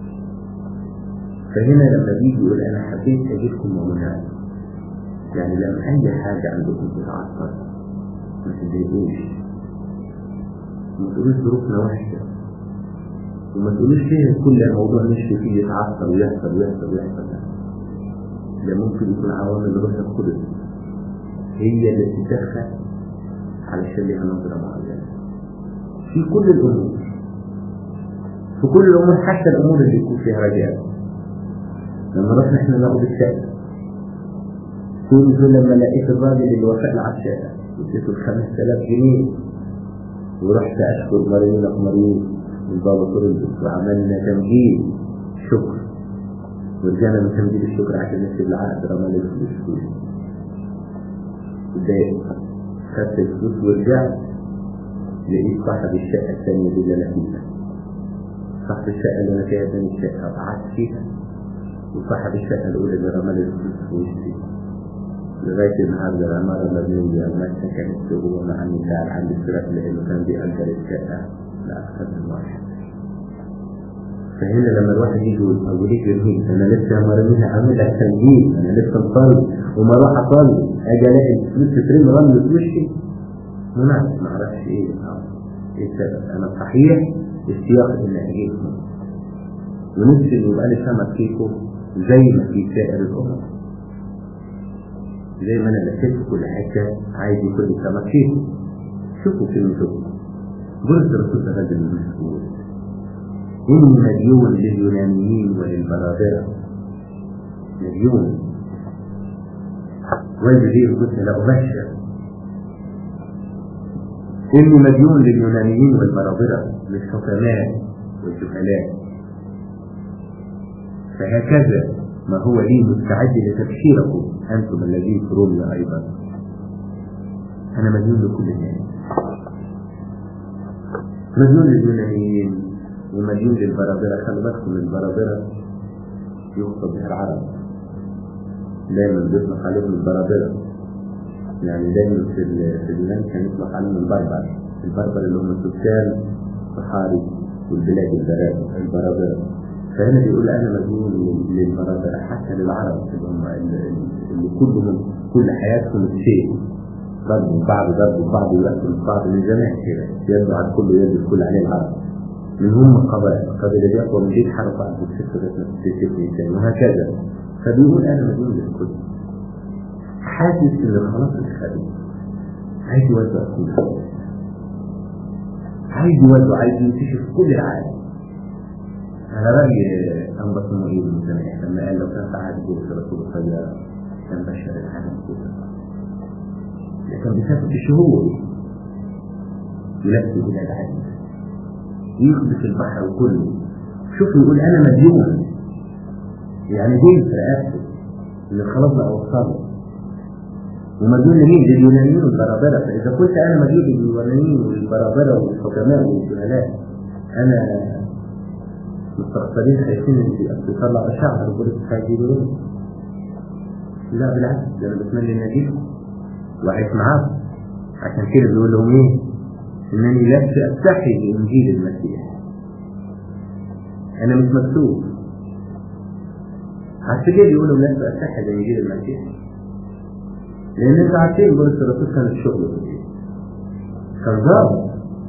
فهنا لما بيجي يقول انا حبيت اجيبكم ومنعكم يعني لما اي حاجه عندكم تتعثر ما تضايقوش ما تقولوش ظروفنا وحشه وما تقولوش ليه كل الموضوع مشي فيه يتعثر ويحصل ويحصل ويحصل ده ممكن يكون عوامل روح القدس هي اللي تتدخل علشان ليها نظره معينه في كل الامور في كل الامور حتى الامور اللي يكون فيها رجاء لما رحنا احنا ناخد الشقه كنت لما لقيت الراجل اللي وافقنا على الشقه اديته ال 5000 جنيه ورحت اشكر مريم مريم من بابا كرنس وعملنا تمجيد شكر ورجعنا من تمجيد الشكر عشان نكتب العقد رمال الفلوس اتضايقت خدت الفلوس ورجعت لقيت صاحب الشقه الثانيه دي اللي انا فيها صاحب الشقه اللي انا فيها ثاني الشقه قعدت فيها وصاحب الشقه الاولى اللي رمال الفلوس في وشي لغاية النهاردة العمارة المبنية المسكن كانت هو مع النساء عند الفراق لأنه كان بيأجر الشقة لأكثر من واحد. فهنا لما الواحد يجي يقول أبو ليك يرميك أنا لسه مرميها عامل لك تنجيل أنا لسه مصلي وما أروح أصلي أجي ألاقي الفلوس تترمي رمل في وشي منافق ما أعرفش إيه إيه السبب أنا صحيح السياق إن أجيبكم ونفسي إنه يبقى لي سمك فيكم زي ما في سائر الأمم زي ما انا لفيت في كل حته عايز يكون لي سمك فيهم شوفوا كلمتكم قلت الرسول الرجل المسؤول اني مديون لليونانيين وللبرابره مديون والجزير قلت لا ابشر إني مديون لليونانيين والبرابرة للحكماء والجهلاء فهكذا ما هو لي مستعد لتبشيركم أنتم الذين في روميا أيضا أنا مديون لكل الناس مديون لليونانيين ومديون للبرابرة خلي بالكم البرابرة يقصد بها العرب دايما بيطلق عليهم البرابرة يعني دايما في ال- في اليونان كان يطلق عليهم البربر البربر اللي هم سكان صحاري والبلاد البرابرة البرابرة فهنا بيقول انا مديون لل- للبرابرة حتى للعرب اللي هم اللي اللي كلهم كل حياتهم الشيء ضرب بعض ضرب بعض ويأكل بعض من زمان كده يدعو على الكل ويدعو الكل عليه العرب من هم قبائل قبيلة دي أقوى من دي حرف بعض بتشكل بتشكل إنسان وهكذا فبيقول أنا مديون للكل حاسس إن الخلاص الخبيث عايز يوزع كل حاجة عايز يوزع عايز ينتشر في كل العالم على رأي أنبا صموئيل من زمان لما قال لو كان في عهد بولس رسول الله كان بشر العالم كله لكن بسبب الشهور يلف بلاد عديدة يخبط البحر كله شوف يقول أنا مديون يعني دين في رقبته اللي خلاص بقى وصله ومديون لمين؟ لليونانيين والبرابرة فإذا قلت أنا مديون لليونانيين والبرابرة والحكماء والجهلاء أنا مستقبلين خايفين إن تطلع أشعة ربنا هيجيبوا لهم لا بالعكس ده أنا بتمنى إن أجيبهم وعيش معاهم عشان كده بيقول لهم إيه؟ إنني لست أستحي بإنجيل المسيح أنا مش مكتوب عشان كده بيقولوا لست أستحي بإنجيل المسيح لأن أنتوا عارفين بولس الرسول كان الشغل كان ضابط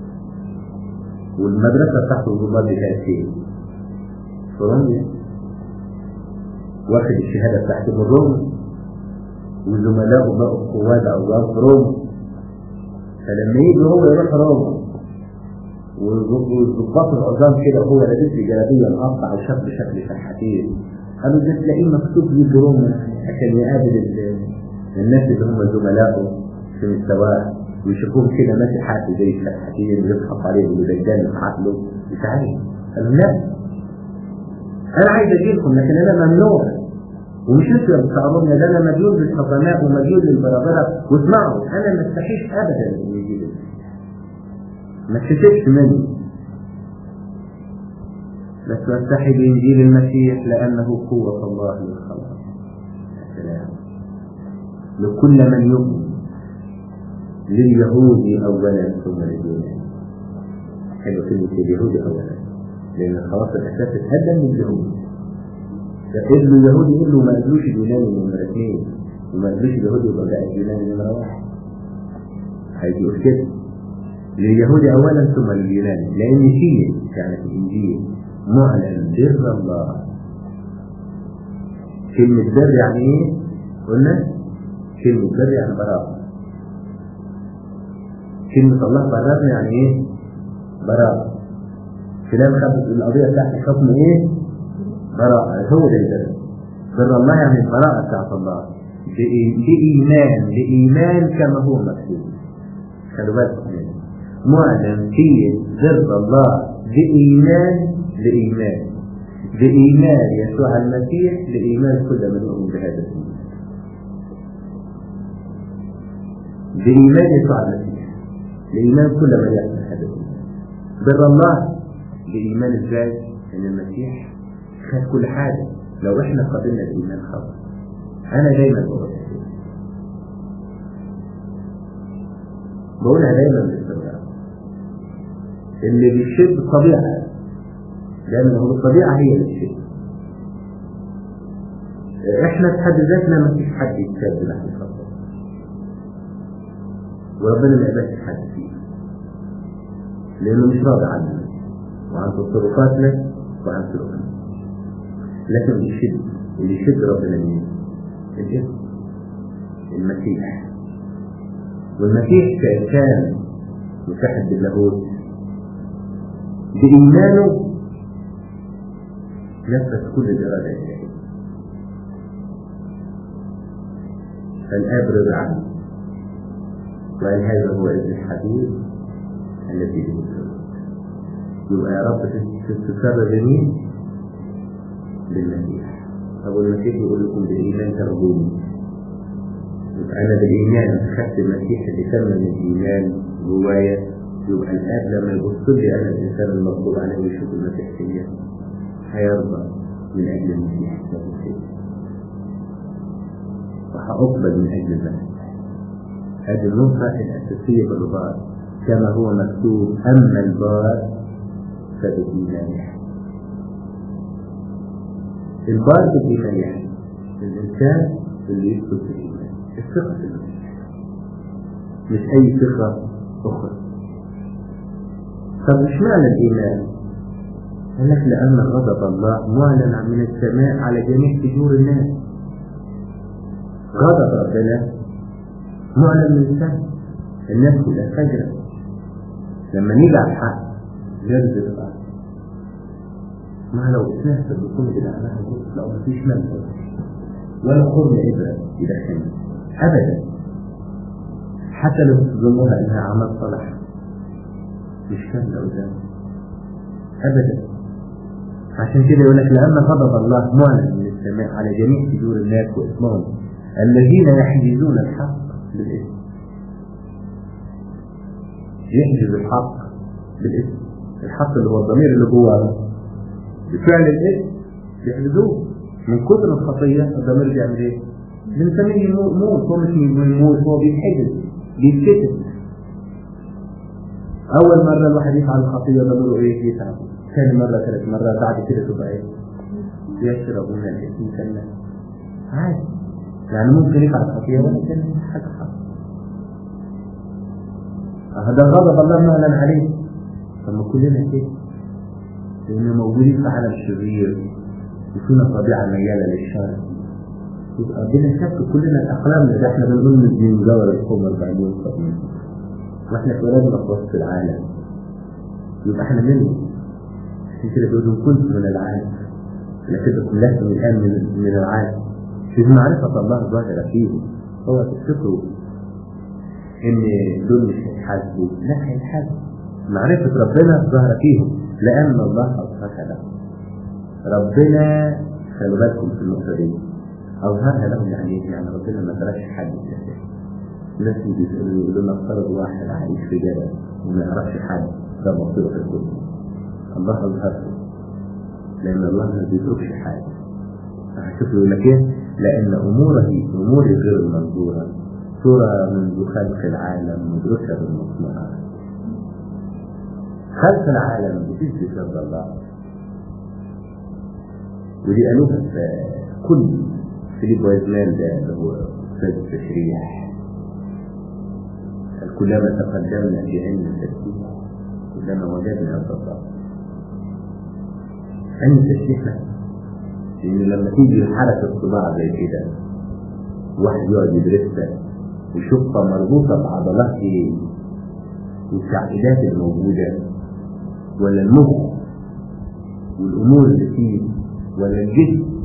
والمدرسة بتاعته الضباط دي كانت فين؟ في روميا واخد الشهادة بتاعته من روما وزملائه بقوا قواد أو في روما فلما يجي هو يروح روما والضباط العظام كده وهو لابس لي جلابيه مقطع وشكل شكل شحاتين قالوا ده تلاقيه مكتوب يجي روما عشان يقابل ال- الناس اللي هم زملائه في مستواه ويشوفوهم كده ماشي حافي زي الشحاتين ويضحك عليهم ودجال في عقله مش عارف قالوا لا انا عايز اجيبكم لكن انا ممنوع ومش انتوا بتاع روميا ده انا مديون للحكماء ومديون للبرابره واسمعوا انا ما استحيش ابدا ان يجي ما تشتكش مني بس واستحي بإنجيل المسيح لأنه قوة الله للخلاص السلام لكل من يؤمن لليهود أولا ثم لليونان حلو كلمة اليهود أولا لأن الخلاص الأساس اتهدم من اليهود فقبلوا اليهود قبلوا ما قبلوش اليوناني نمرة اثنين وما قبلوش اليهود يبقى بقى اليوناني نمرة واحد هيجي كده لليهود اولا ثم لليونان لان فيه يعني في الانجيل معلن بر الله كلمة بر يعني ايه؟ قلنا كلمة بر يعني براءة كلمة الله بررنا يعني ايه؟ براءة فلان خد القضية بتاعت الحكم ايه؟ براءة هو ده البر بر الله يعني البراءة بتاعت الله بإي- بإيمان بإيمان كما هو مكتوب خلوا بالكم منه معلن فيه بر الله بإيمان لإيمان بإيمان يسوع المسيح لإيمان كل من يؤمن بهذا الدين بإيمان يسوع المسيح لإيمان كل من يأمن هذا الدين بر الله بإيمان ازاي؟ إن المسيح خد كل حاجة لو إحنا قبلنا الإيمان خلاص أنا دايما بقول كده. بقولها دايما باستمرار اللي بيشد الطبيعة لأن هو الطبيعة هي اللي بتشد احنا في حد ذاتنا ما فيش حد يتشد نحن خطأ وربنا ما يقبلش حد فيه لأنه مش راضي عننا وعن تصرفاتنا وعن سلوكنا لكن اللي يشد اللي يشد ربنا مين؟ الاسم المسيح والمسيح كإنسان متحد باللاهوت بإيمانه نفذ كل الإرادة الإلهية فالآب رضى عنه وقال هذا هو ابن الحبيب التي به السرور يبقى يا رب تتسرى بمين؟ بالمسيح أبو المسيح يقول لكم بالإيمان ترجوني يبقى أنا بالإيمان أخذت المسيح اللي تم الإيمان جوايا يبقى الآب لما يبص لي أنا الإنسان المغضوب عليه ويشوف المسيح فيا هيرضى من أجل المسيح وهأقبل من أجل ذلك هذه النقطة الأساسية في الرضا كما هو مكتوب أما البار فبالإيمان يحيى البار بالإيمان يحيى الإنسان اللي يدخل في الإيمان الثقة في المسيح مش أي ثقة أخرى طب إيش معنى الإيمان؟ قال لك لأن غضب الله معلن من السماء على جميع فجور الناس غضب ربنا معلن من السماء الناس كلها فجرة لما نيجي على الحق نرد الأرض ما لو اتنفس بكل الأعمال لو مفيش منفذ ولا قرن إبرة يدخلنا أبدا حتى لو تظنوها إنها عمل صالح مش كاملة قدام أبدا عشان كده يقول لك لأن غضب الله معلن من السماء على جميع فجور الناس وإثمهم الذين يحجزون الحق بالإثم يحجز الحق بالإثم الحق اللي هو الضمير اللي جواه بفعل الإثم يحجزوه من كثر الخطية الضمير بيعمل إيه؟ بنسميه موت هو مش موت هو بيتحجز بيتكتب أول مرة الواحد يفعل الخطية ضميره إيه؟ يتعب ثاني مرة ثالث مرة بعد كده تبقى إيه؟ يشرب من الإثم كلا عادي يعني ممكن يفعل خطية ولا كان حاجة حق هذا غضب الله معلن عليه طب ما كلنا كده لأن موجودين في عالم شرير وفينا طبيعة ميالة للشر يبقى بلا شك كلنا الأقلام ده احنا بنقول من جوهر الخمر بعدين صدمين واحنا اتولدنا في وسط العالم يبقى احنا منه عشان كده بيقولوا كنت من العالم لكن لست من الآن من, من العالم في معرفة الله ظاهرة فيه هو تفتكروا ان دول مش هيتحاسبوا لا هيتحاسبوا معرفة ربنا ظاهرة فيهم لأن الله أظهرها لهم ربنا خلوا بالكم في النقطة دي أظهرها لهم يعني إيه؟ يعني ربنا ما تركش حد يستفيد الناس اللي بيسألوا يقولوا لنا افترض واحد عايش في جبل وما يعرفش حد ده مصيره في الكل الله أظهره لأن الله ما بيتركش حاجة هشوف يقول لك إيه لأن أموره أمور غير المنظورة ترى منذ خلق العالم مدرسة بالمصنوعات خلق العالم بتثبت رضا الله ودي قالوها في كل فيليب وايزمان ده اللي هو أستاذ التشريح كلما تقدمنا في علم التشريح كلما وجدنا الرضا علم التشريح لا لأن لما تيجي حركة صباع زي كده واحد يقعد يدرسها ويشوفها مربوطة بعضلات ايه والتعقيدات الموجودة ولا المخ والأمور اللي فيه ولا الجسم